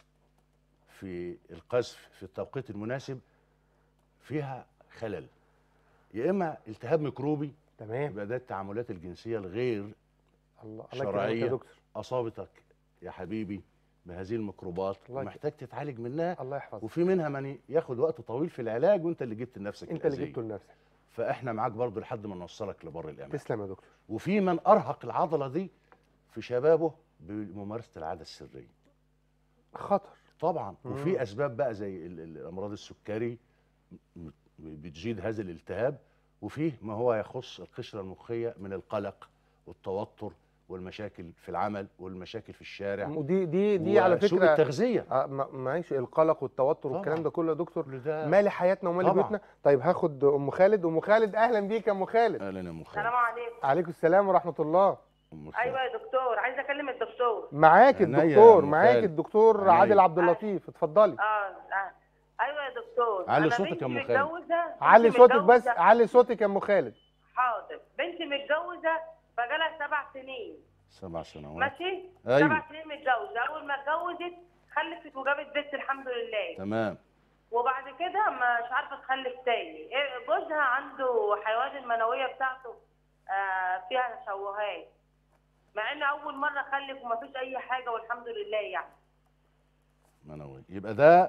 في القذف في التوقيت المناسب فيها خلل يا اما التهاب ميكروبي تمام يبقى ده التعاملات الجنسيه الغير الله الله يكرمك يا شرعيه دكتور اصابتك يا حبيبي بهذه الميكروبات الله يك- ومحتاج تتعالج منها الله يحفظك وفي منها من ياخد وقت طويل في العلاج وانت اللي جبت لنفسك انت اللي الأذية. جبته لنفسك فاحنا معاك برضو لحد ما نوصلك لبر الامان تسلم يا دكتور وفي من ارهق العضله دي في شبابه بممارسه العاده السريه خطر طبعا مم. وفي اسباب بقى زي ال- ال- الامراض السكري م- بتزيد هذا الالتهاب وفيه ما هو يخص القشره المخيه من القلق والتوتر والمشاكل في العمل والمشاكل في الشارع ودي دي دي على وسوء فكره التغذيه آه ما- معلش القلق والتوتر طبعاً. والكلام ده كله يا دكتور كل ده مالي حياتنا ومالي طبعاً. بيوتنا طيب هاخد ام خالد ام خالد اهلا بيك يا ام خالد اهلا يا ام خالد السلام عليكم عليكم السلام ورحمه الله أم خالد. ايوه يا دكتور عايزه اكلم الدكتور معاك عينيا يا الدكتور أم معاك خالد. الدكتور عينيا. عادل عبد اللطيف اتفضلي اه آه. ايوه يا دكتور علي أنا صوتك يا بنتي أم خالد. متجوزه بنتي علي صوتك بس متجوزة- علي صوتك يا ام خالد حاضر بنتي متجوزه بقالها سبع سنين سبع سنوات ماشي أيوة. سبع سنين متجوزه اول ما اتجوزت خلفت وجابت بنت الحمد لله تمام وبعد كده مش عارفه تخلف تاني إيه، جوزها عنده حيوان المنويه بتاعته آه فيها تشوهات مع ان اول مره خلف ومفيش اي حاجه والحمد لله يعني منوي يبقى ده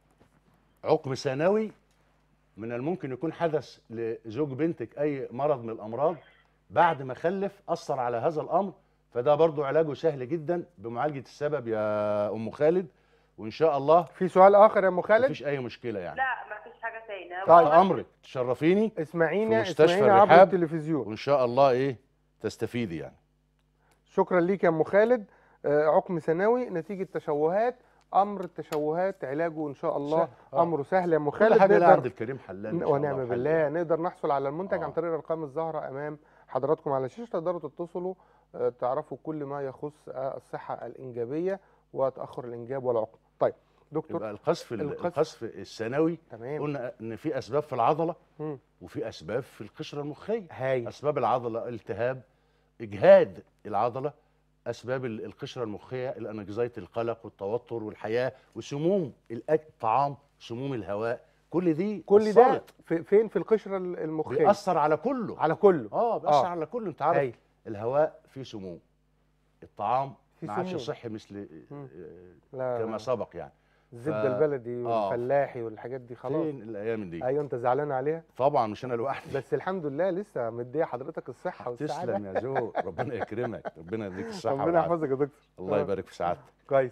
عقم ثانوي من الممكن يكون حدث لزوج بنتك اي مرض من الامراض بعد ما خلف اثر على هذا الامر فده برضو علاجه سهل جدا بمعالجه السبب يا ام خالد وان شاء الله في سؤال اخر يا ام خالد مفيش اي مشكله يعني لا مفيش حاجه تاني طيب. تحت امرك تشرفيني اسمعينا في مستشفى اسمعينا عبر الرحاب. التلفزيون وان شاء الله ايه تستفيدي يعني شكرا ليك يا ام خالد آه، عقم ثانوي نتيجه تشوهات امر التشوهات علاجه ان شاء الله سهل. آه. امره سهل يا ام كل خالد حاجه لا نقدر عند الكريم حلال إن شاء ونعم الله وحل. بالله نقدر نحصل على المنتج آه. عن طريق الارقام الظاهره امام حضراتكم على الشاشه تقدروا تتصلوا آه، تعرفوا كل ما يخص آه، الصحه الانجابيه وتاخر الانجاب والعقم طيب دكتور يبقى القذف القذف. القذف الثانوي تمام قلنا ان في اسباب في العضله مم. وفي اسباب في القشره المخيه هاي اسباب العضله التهاب اجهاد العضله اسباب ال- القشره المخيه الانكزايتي القلق والتوتر والحياه وسموم الاكل الطعام سموم الهواء كل دي كل ده أثرت. في فين في القشره المخيه بيأثر على كله على كله اه بيأثر آه. على كله انت عارف هاي الهواء فيه سموم الطعام فيه ما عادش سموم. صحي مثل مم. آه، لا كما سبق يعني الزبده ف- البلدي آه. والفلاحي والحاجات دي خلاص فين الايام دي ايوه انت زعلان عليها طبعا مش انا لوحدي بس الحمد لله لسه مديه حضرتك الصحه والسعاده تسلم يا جو ربنا يكرمك ربنا يديك الصحه ربنا والعافية. يحفظك يا دكتور الله آه. يبارك في سعادتك كويس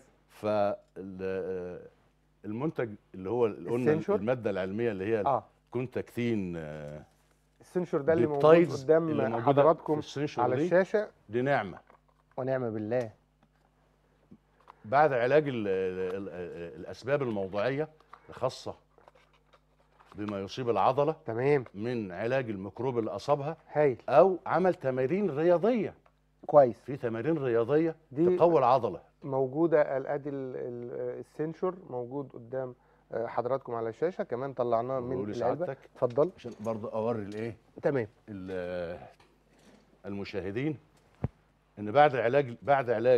فالمنتج اللي هو اللي قلنا السنشور؟ الماده العلميه اللي هي اه كونتاكتين آه، السنشور ده اللي موجود بيبتايدز اللي قدام موجودة في حضراتكم السنشور على دي الشاشه دي نعمه ونعم بالله بعد علاج ال ال ال الاسباب الموضعيه الخاصه بما يصيب العضله تمام من علاج الميكروب اللي اصابها هايل او عمل تمارين رياضيه كويس في تمارين رياضيه دي تقوي العضله موجوده الادي ال- ال- السنشور موجود قدام آه، حضراتكم على الشاشه كمان طلعناه من بقول العلبه لسعادتك اتفضل عشان برضه اوري الايه تمام ال- المشاهدين ان بعد علاج بعد علاج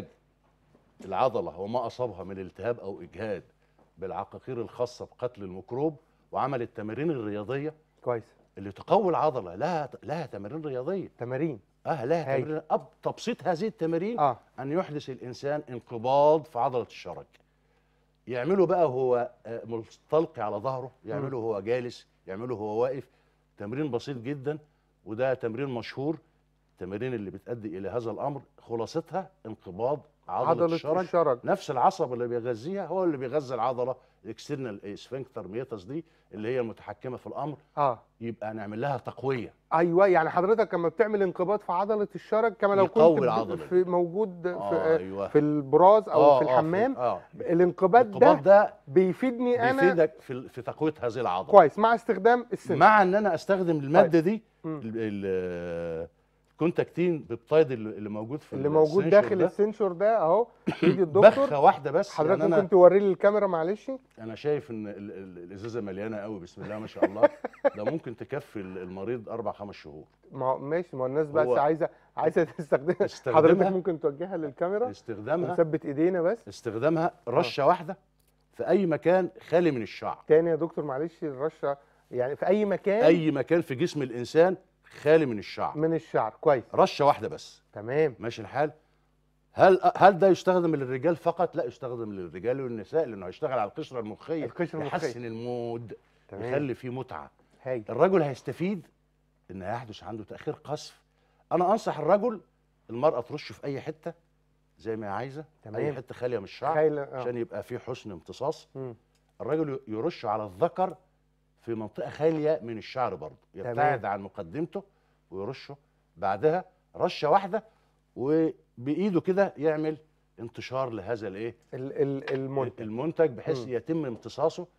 العضله وما اصابها من التهاب او اجهاد بالعقاقير الخاصه بقتل الميكروب وعمل التمارين الرياضيه كويس اللي تقوي العضله لها لها تمارين رياضيه تمارين اه لها هاي. تمارين أب تبسيط هذه التمارين اه ان يحدث الانسان انقباض في عضله الشرج يعمله بقى وهو آه، مستلقي على ظهره يعمله وهو جالس يعمله وهو واقف تمرين بسيط جدا وده تمرين مشهور التمارين اللي بتؤدي الى هذا الامر خلاصتها انقباض عضله, عضله الشرج الشرج نفس العصب اللي بيغذيها هو اللي بيغذي العضله الاكسترنال سفنكتر ميتاس دي اللي هي المتحكمه في الامر اه يبقى نعمل لها تقويه ايوه يعني حضرتك لما بتعمل انقباض في عضله الشرج كما لو يقوي كنت ب- العضلة في موجود في, آه ايوه في البراز او آه، في آه، الحمام اه الانقباض الانقباض ده ده بيفيدني انا بيفيدك في في تقويه هذه العضله كويس مع استخدام السن مع ان انا استخدم الماده دي مم. ال- ال- الكونتاكتين بيبتايد اللي اللي موجود في اللي موجود السنشور داخل ده السنشور ده اهو في ايد الدكتور بخه واحده بس حضرتك يعني ممكن انا توري لي الكاميرا معلش انا شايف ان ال- ال- الازازه مليانه قوي بسم الله ما شاء الله ده ممكن تكفي ال- المريض اربع خمس شهور ما هو- ماشي ما هو الناس بس هو عايزه عايزه تستخدمها استخدمها. حضرتك ممكن توجهها للكاميرا استخدامها ونثبت ايدينا بس استخدامها رشه واحده في اي مكان خالي من الشعر تاني يا دكتور معلش الرشه يعني في اي مكان اي مكان في جسم الانسان خالي من الشعر من الشعر كويس رشه واحده بس تمام ماشي الحال هل هل ده يستخدم للرجال فقط لا يستخدم للرجال والنساء لانه هيشتغل على القشره المخيه القشرة المخية. يحسن المود تمام يخلي فيه متعه هاي الرجل هيستفيد ان هيحدث عنده تاخير قذف انا انصح الرجل المراه ترشه في اي حته زي ما هي عايزه تمام. اي حته خاليه من الشعر خايله آه. عشان يبقى في حسن امتصاص مم. الراجل يرش على الذكر في منطقه خاليه من الشعر برضه تمام. يبتعد عن مقدمته ويرشه بعدها رشه واحده وبايده كده يعمل انتشار لهذا الايه ال- ال- المنتج المنتج بحيث مم. يتم امتصاصه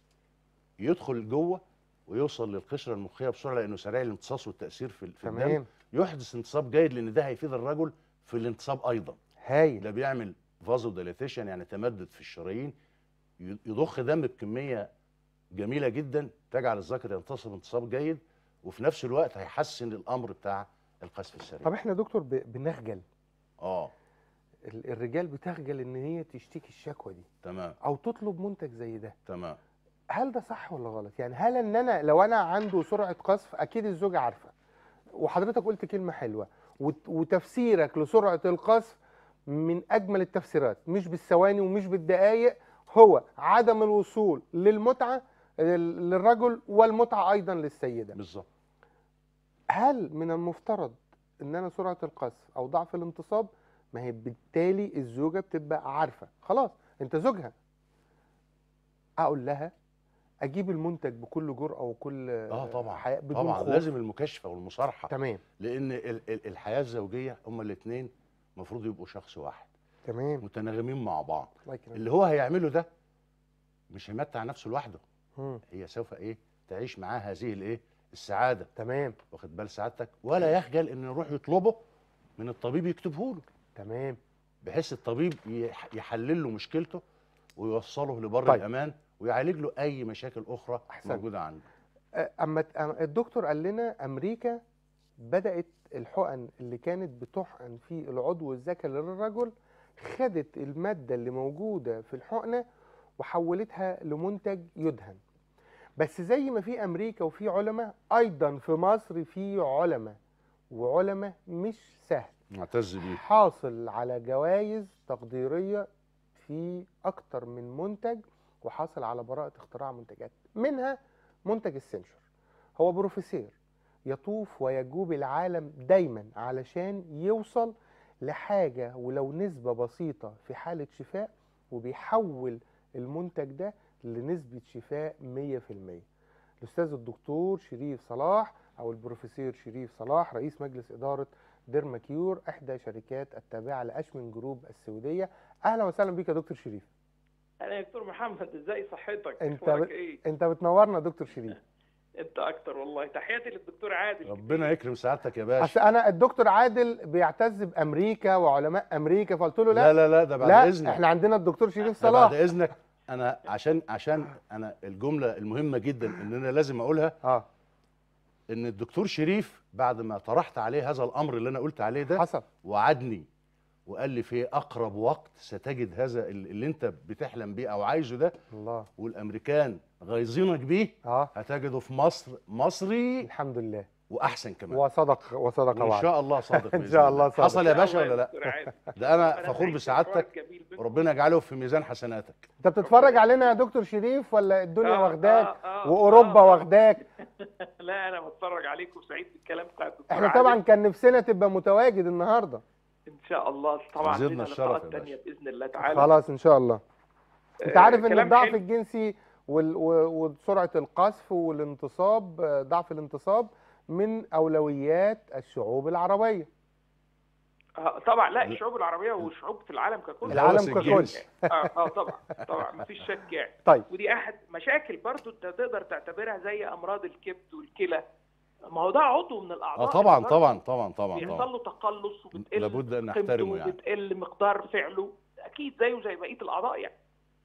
يدخل جوه ويوصل للقشره المخيه بسرعه لانه سريع الامتصاص والتاثير في في الدم تمام يحدث انتصاب جيد لان ده هيفيد الرجل في الانتصاب ايضا هايل ده بيعمل فازو ديليتيشن يعني تمدد في الشرايين ي- يضخ دم بكميه جميله جدا تجعل الذكر ينتصب انتصاب جيد وفي نفس الوقت هيحسن الامر بتاع القذف السريع طب احنا يا دكتور ب- بنخجل اه ال- الرجال بتخجل ان هي تشتكي الشكوى دي تمام او تطلب منتج زي ده تمام هل ده صح ولا غلط يعني هل ان انا لو انا عنده سرعه قذف اكيد الزوجه عارفه وحضرتك قلت كلمه حلوه وت- وتفسيرك لسرعه القذف من اجمل التفسيرات مش بالثواني ومش بالدقائق هو عدم الوصول للمتعه لل- للرجل والمتعه ايضا للسيده بالظبط هل من المفترض ان انا سرعه القذف او ضعف الانتصاب ما هي بالتالي الزوجه بتبقى عارفه خلاص انت زوجها اقول لها اجيب المنتج بكل جرأه وكل اه طبعا حياء بدون طبعا خوف لازم المكاشفه والمصارحه تمام لان ال- ال- الحياه الزوجيه هما الاثنين المفروض يبقوا شخص واحد تمام متناغمين مع بعض الله يكرمك اللي هو هيعمله ده مش هيمتع نفسه لوحده مم. هي سوف ايه تعيش معاه هذه الايه السعاده تمام واخد بال سعادتك ولا يخجل ان يروح يطلبه من الطبيب يكتبه له تمام بحيث الطبيب يح- يحلل له مشكلته ويوصله لبر طيب. الامان ويعالج له اي مشاكل اخرى أحسنت. موجوده عنده أه، اما ت- أما الدكتور قال لنا امريكا بدات الحقن اللي كانت بتحقن في العضو الذكري للرجل خدت الماده اللي موجوده في الحقنه وحولتها لمنتج يدهن بس زي ما في امريكا وفي علماء ايضا في مصر في علماء وعلماء مش سهل معتز بيه حاصل على جوائز تقديريه في اكتر من منتج وحاصل على براءه اختراع منتجات منها منتج السنشور هو بروفيسور يطوف ويجوب العالم دايما علشان يوصل لحاجه ولو نسبه بسيطه في حاله شفاء وبيحول المنتج ده لنسبه شفاء 100% الاستاذ الدكتور شريف صلاح او البروفيسور شريف صلاح رئيس مجلس اداره ديرماكيور احدى شركات التابعه لاشمن جروب السعوديه اهلا وسهلا بيك يا دكتور شريف انا يا دكتور محمد ازاي صحتك انت اخبارك ب... ايه انت بتنورنا يا دكتور شريف انت اكتر والله تحياتي للدكتور عادل ربنا يكرم سعادتك يا باشا اصل انا الدكتور عادل بيعتز بامريكا وعلماء امريكا فقلت له لا لا لا لا ده بعد لا اذنك احنا عندنا الدكتور شريف ده بعد صلاح اذنك انا عشان عشان انا الجمله المهمه جدا ان انا لازم اقولها اه ان الدكتور شريف بعد ما طرحت عليه هذا الامر اللي انا قلت عليه ده حصل وعدني وقال لي في اقرب وقت ستجد هذا اللي انت بتحلم بيه او عايزه ده الله والامريكان غايظينك بيه اه هتجده في مصر مصري الحمد لله واحسن كمان وصدق وصدق وان وعد شاء الله صادق إن بإذن شاء الله صادق. حصل يا باشا الله ولا لا دكتور عادل. ده انا أنا فخور سعيد بسعادتك بالحوار الجميل بينكم. وربنا يجعله في ميزان حسناتك انت بتتفرج علينا يا دكتور شريف ولا الدنيا آه، واخداك آه، آه، واوروبا آه. واخداك لا انا بتفرج عليك وسعيد بالكلام بتاع الدكتور احنا عادل. طبعا كان نفسنا تبقى متواجد النهارده ان شاء الله طبعا يزيدنا لنا الشرف لقاءات يا تانية باشا. باذن الله تعالى خلاص ان شاء الله انت آه، عارف ان كلام الضعف حلو. الجنسي وال- و- وسرعه القذف والانتصاب آه، ضعف الانتصاب من اولويات الشعوب العربيه آه، طبعا لا الشعوب العربيه والشعوب في العالم ككل العالم الهوس ككل. الجنسي. اه اه طبعا طبعا مفيش شك يعني طيب ودي احد مشاكل برضو انت تقدر تعتبرها زي امراض الكبد والكلى ما هو ده عضو من الاعضاء اه طبعا اللي برضو طبعا طبعا طبعا بيحصل طبعا له تقلص وبتقل لابد ان قيمته نحترمه يعني وبتقل مقدار فعله اكيد زيه زي بقيه الاعضاء يعني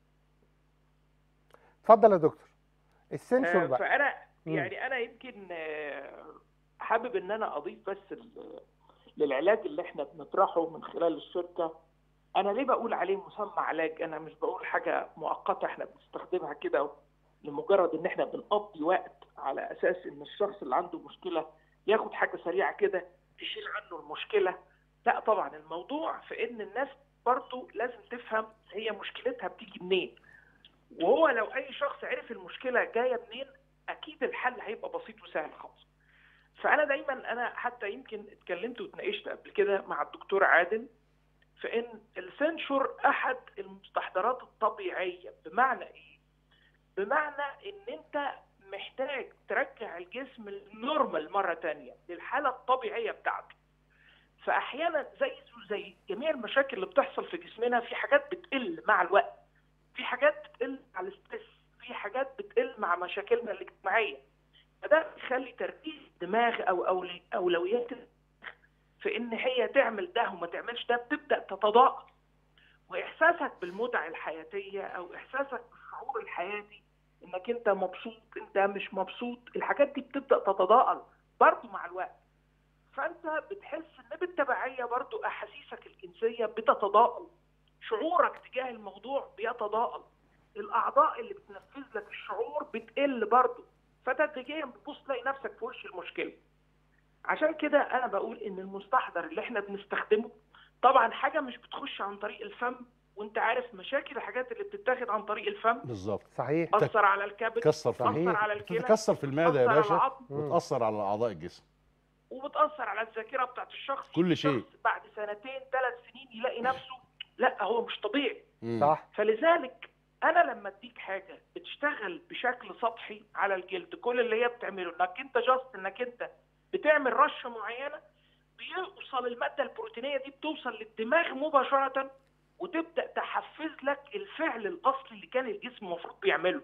اتفضل يا دكتور السنسور آه، بقى فانا مم. يعني انا يمكن آه، حابب ان انا اضيف بس ال- للعلاج اللي احنا بنطرحه من خلال الشركه انا ليه بقول عليه مسمى علاج انا مش بقول حاجه مؤقته احنا بنستخدمها كده لمجرد ان احنا بنقضي وقت على اساس ان الشخص اللي عنده مشكله ياخد حاجه سريعه كده تشيل عنه المشكله لا طبعا الموضوع في ان الناس برضه لازم تفهم هي مشكلتها بتيجي منين وهو لو اي شخص عرف المشكله جايه منين اكيد الحل هيبقى بسيط وسهل خالص فانا دايما انا حتى يمكن اتكلمت واتناقشت قبل كده مع الدكتور عادل في ان السنشور احد المستحضرات الطبيعيه بمعنى ايه بمعنى ان انت محتاج ترجع الجسم النورمال مره تانية للحاله الطبيعيه بتاعته فاحيانا زي زي جميع المشاكل اللي بتحصل في جسمنا في حاجات بتقل مع الوقت في حاجات بتقل مع الاسترس في حاجات بتقل مع مشاكلنا الاجتماعيه فده بيخلي تركيز الدماغ او أولي اولويات الدماغ في ان هي تعمل ده وما تعملش ده بتبدا تتضاءل واحساسك بالمتع الحياتيه او احساسك بالشعور الحياتي انك انت مبسوط انت مش مبسوط الحاجات دي بتبدا تتضاءل برضه مع الوقت فانت بتحس ان بالتبعيه برضه احاسيسك الجنسيه بتتضاءل شعورك تجاه الموضوع بيتضاءل الاعضاء اللي بتنفذ لك الشعور بتقل برضه فتدريجيا بتبص تلاقي نفسك في وش المشكله عشان كده انا بقول ان المستحضر اللي احنا بنستخدمه طبعا حاجه مش بتخش عن طريق الفم وانت عارف مشاكل الحاجات اللي بتتاخد عن طريق الفم بالظبط صحيح تاثر على الكبد تكسر في تاثر صحيح. على الكلى تتكسر في المعده يا تأثر على باشا العظم مم. وتاثر على اعضاء الجسم وبتاثر على الذاكره بتاعت الشخص كل شيء. الشخص بعد سنتين ثلاث سنين يلاقي نفسه لا هو مش طبيعي مم. صح فلذلك انا لما اديك حاجه بتشتغل بشكل سطحي على الجلد كل اللي هي بتعمله انك انت جاست انك انت بتعمل رشه معينه بيوصل الماده البروتينيه دي بتوصل للدماغ مباشره وتبدا تحفز لك الفعل الاصلي اللي كان الجسم المفروض بيعمله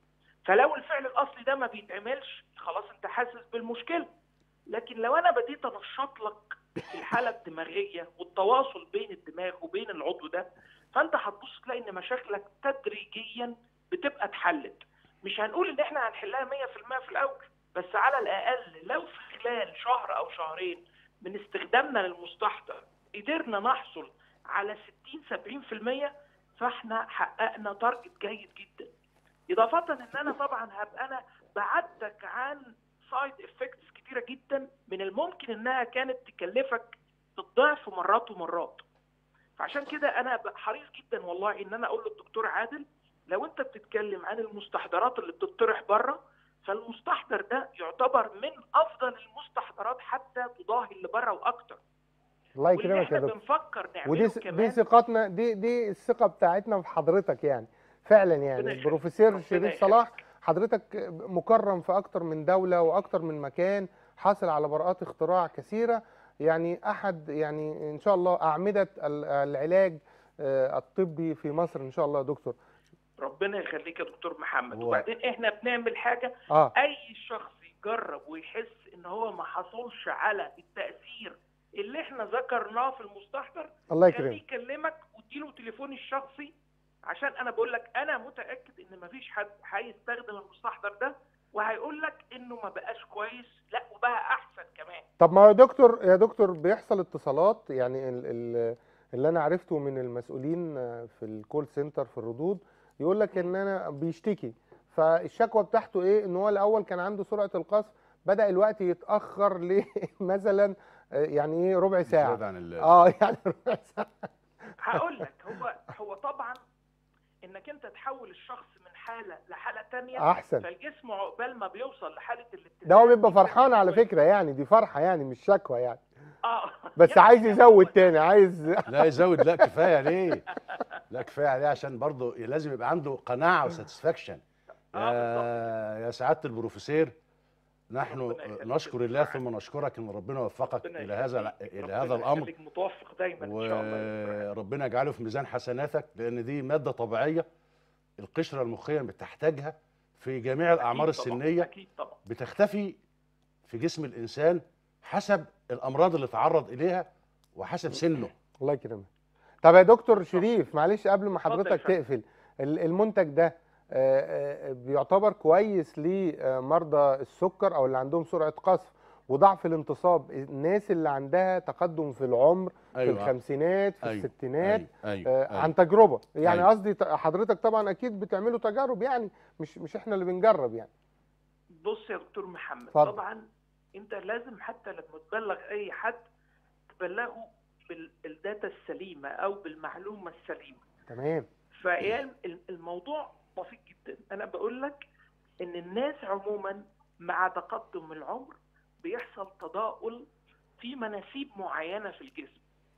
فلو الفعل الاصلي ده ما بيتعملش خلاص انت حاسس بالمشكله لكن لو انا بديت انشط لك الحاله الدماغيه والتواصل بين الدماغ وبين العضو ده فانت هتبص تلاقي ان مشاكلك تدريجيا بتبقى اتحلت مش هنقول ان احنا هنحلها 100% في الاول بس على الاقل لو في خلال شهر او شهرين من استخدامنا للمستحضر قدرنا نحصل على 60 70% فاحنا حققنا تارجت جيد جدا اضافه ان انا طبعا هبقى انا بعدتك عن سايد افكتس كتيره جدا من الممكن انها كانت تكلفك الضعف مرات ومرات فعشان كده انا ب- حريص جدا والله ان انا اقول للدكتور عادل لو انت بتتكلم عن المستحضرات اللي بتطرح بره فالمستحضر ده يعتبر من افضل المستحضرات حتى تضاهي اللي بره واكتر الله واللي يكرمك احنا يا دكتور بنفكر نعمله ودي س- دي كمان ثقتنا دي دي الثقه بتاعتنا في حضرتك يعني فعلا يعني ربنا يخليك. البروفيسور ربنا شريف يخليك. صلاح حضرتك مكرم في اكتر من دوله واكتر من مكان حاصل على براءات اختراع كثيره يعني احد يعني ان شاء الله اعمده ال- العلاج آه، الطبي في مصر ان شاء الله يا دكتور ربنا يخليك يا دكتور محمد هو- وبعدين احنا بنعمل حاجه اه اي شخص يجرب ويحس ان هو ما حصلش على التاثير اللي احنا ذكرناه في المستحضر الله خليه يكرمك يكلمك واديله تليفوني الشخصي عشان انا بقول لك انا متاكد ان مفيش حد هيستخدم المستحضر ده وهيقول لك انه ما بقاش كويس لا وبقى احسن كمان طب ما هو يا دكتور يا دكتور بيحصل اتصالات يعني ال ال اللي انا عرفته من المسؤولين آه، في الكول سنتر في الردود يقول لك ان انا بيشتكي فالشكوى بتاعته ايه ان هو الاول كان عنده سرعه القصف بدا الوقت يتاخر لمثلا يعني ايه ربع ساعه زيادة عن ال- اه يعني ربع ساعه هقول لك هو هو طبعا انك انت تحول الشخص من حاله لحاله تانية احسن فالجسم عقبال ما بيوصل لحاله الاتزان ده هو بيبقى فرحان على فكره يعني دي فرحه يعني مش شكوى يعني اه بس يعني عايز هو- يزود تاني عايز لا يزود لا كفايه عليه لا كفايه عليه عشان برضه لازم يبقى عنده قناعه وساتسفاكشن آه، يا يا سعاده البروفيسور نحن ربنا يخليك نشكر الله ثم نشكرك ان ربنا وفقك ربنا الى هذا يخليك. الى ربنا هذا الامر يخليك متوفق دايما ان شاء الله وربنا يجعله في ميزان حسناتك لان دي ماده طبيعيه القشره المخيه بتحتاجها في جميع الاعمار أكيد طبعاً، السنيه اكيد طبعا بتختفي في جسم الانسان حسب الامراض اللي تعرض اليها وحسب سنه الله يكرمك طب يا دكتور شريف معلش قبل ما اتفضل يا حضرتك فندم. تقفل ال- المنتج ده آه، آه، بيعتبر كويس لمرضى السكر او اللي عندهم سرعه قصف وضعف الانتصاب الناس اللي عندها تقدم في العمر في أيوة. الخمسينات في أيوة. الستينات أيوة. أيوة. آه، أيوة. عن تجربه يعني أيوة. قصدي ت- حضرتك طبعا اكيد بتعملوا تجارب يعني مش مش احنا اللي بنجرب يعني بص يا دكتور محمد اتفضل. طبعا انت لازم حتى لما تبلغ اي حد تبلغه بال- بالداتا السليمه او بالمعلومه السليمه تمام فهي ال- الموضوع بسيط جدا انا بقول لك ان الناس عموما مع تقدم العمر بيحصل تضاؤل في مناسيب معينه في الجسم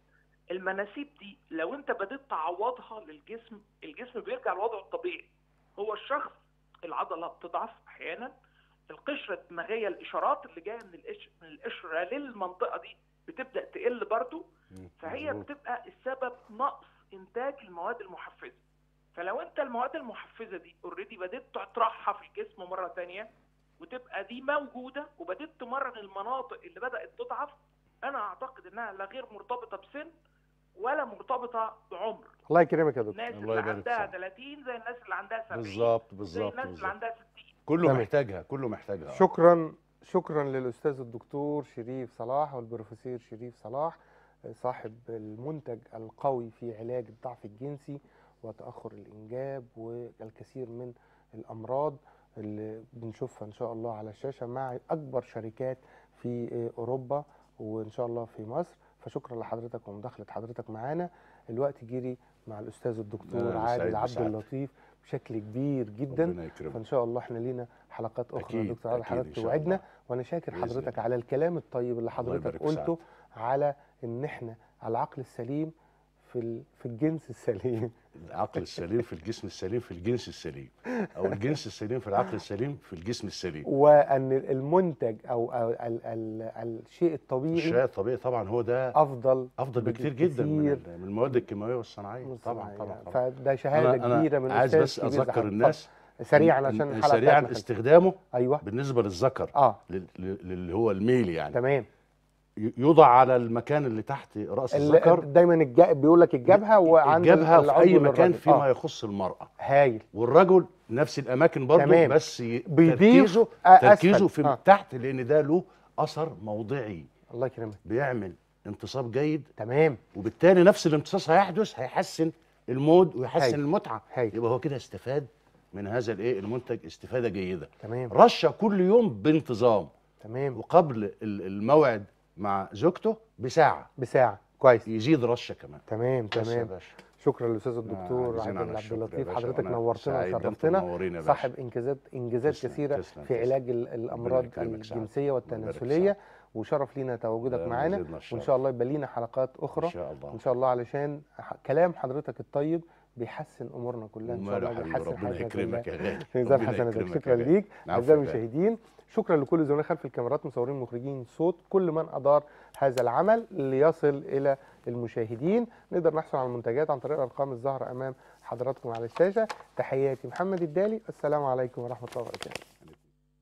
المناسيب دي لو انت بديت تعوضها للجسم الجسم بيرجع لوضعه الطبيعي هو الشخص العضله بتضعف احيانا القشره الدماغيه الاشارات اللي جايه من القش من القشره للمنطقه دي بتبدا تقل برضو مم. فهي مظبوط. بتبقى السبب نقص انتاج المواد المحفزه فلو انت المواد المحفزه دي اوريدي بدات تطرحها في الجسم مره تانية وتبقى دي موجوده وبدات تمرن المناطق اللي بدات تضعف انا اعتقد انها لا غير مرتبطه بسن ولا مرتبطه بعمر الله يكرمك يا دكتور الناس الله اللي يبارك عندها فيك. 30 زي الناس اللي عندها 70 بالظبط زي بالظبط الناس اللي بالظبط عندها 60 كله تمام. محتاجها كله محتاجها شكرا شكرا للاستاذ الدكتور شريف صلاح والبروفيسور شريف صلاح صاحب المنتج القوي في علاج الضعف الجنسي وتاخر الانجاب والكثير من الامراض اللي بنشوفها ان شاء الله على الشاشه مع اكبر شركات في اوروبا وان شاء الله في مصر فشكرا لحضرتك ومداخله حضرتك معانا الوقت جري مع الاستاذ الدكتور أنا عادل سعيد عبد بسعادتك. اللطيف بشكل كبير جدا ربنا يكرمك فان شاء الله احنا لينا حلقات اخرى يا أكيد، دكتور عادل أكيد إن حضرتك شاء توعدنا الله. وانا شاكر بإذن حضرتك الله. على الكلام الطيب اللي حضرتك يبارك في قلته على ان احنا على العقل السليم في ال- في الجنس السليم العقل السليم في الجسم السليم في الجنس السليم او الجنس السليم في العقل السليم في الجسم السليم وان المنتج او أو ال ال الشيء الطبيعي الشيء الطبيعي طبعا هو ده افضل افضل بكتير جدا من بكتير ال- من المواد الكيماويه والصناعيه من طبعا الصناعية. طبعا طبعا فده شهاده انا كبيره من انا عايز أستاذ بس كبير ده اذكر حضرتك. الناس سريعا إن- عشان إن الحلقه سريعا بتاعتنا خلصت. استخدامه ايوه بالنسبه للذكر اه لل- لل- اللي هو الميل يعني تمام ي- يوضع على المكان اللي تحت راس ال- الذكر دايما الج... بيقول لك الجبهه وعند الجبهه في العضو اي مكان للراجل. فيما آه. يخص المراه هايل والرجل نفس الاماكن برضه تمام. بس ي- بيضيف تركيزه أسفل. تركيزه في آه. تحت لان ده له اثر موضعي الله يكرمك بيعمل انتصاب جيد تمام وبالتالي نفس الامتصاص هيحدث هيحسن المود ويحسن هايل. المتعه هايل. يبقى هو كده استفاد من هذا الايه المنتج استفاده جيده تمام رشه كل يوم بانتظام تمام وقبل ال- الموعد مع زوجته بساعه بساعه كويس يزيد رشه كمان تمام بس يا تمام باشا شكرا للاستاذ الدكتور عايزين عبد على عبد الشكر يا اللطيف باشا، حضرتك وأنا نورتنا سعيد، ده أنتم وشرفتنا منورين يا باشا. صاحب انجازات انجازات تسلم، كثيره تسلم، في تسلم. علاج ال- الامراض يكرمك سعد. الجنسيه ربنا يبارك والتناسليه وشرف لينا تواجدك لا، معانا يزيدنا الشرف. وان شاء الله يبقى لينا حلقات اخرى ان شاء الله ان شاء الله علشان ح- كلام حضرتك الطيب بيحسن امورنا كلها ان شاء وماله الله حبيبي بيحسن ربنا حياتنا كلها يكرمك يا غالي ميزان ربنا حسناتك يكرمك شكرا يا غالي. ليك العفو اعزائي يا غالي. المشاهدين شكرا لكل زملائنا خلف الكاميرات مصورين مخرجين صوت كل من ادار هذا العمل ليصل الى المشاهدين نقدر نحصل على المنتجات عن طريق الارقام الظاهره امام حضراتكم على الشاشه تحياتي محمد الدالي السلام عليكم ورحمه الله وبركاته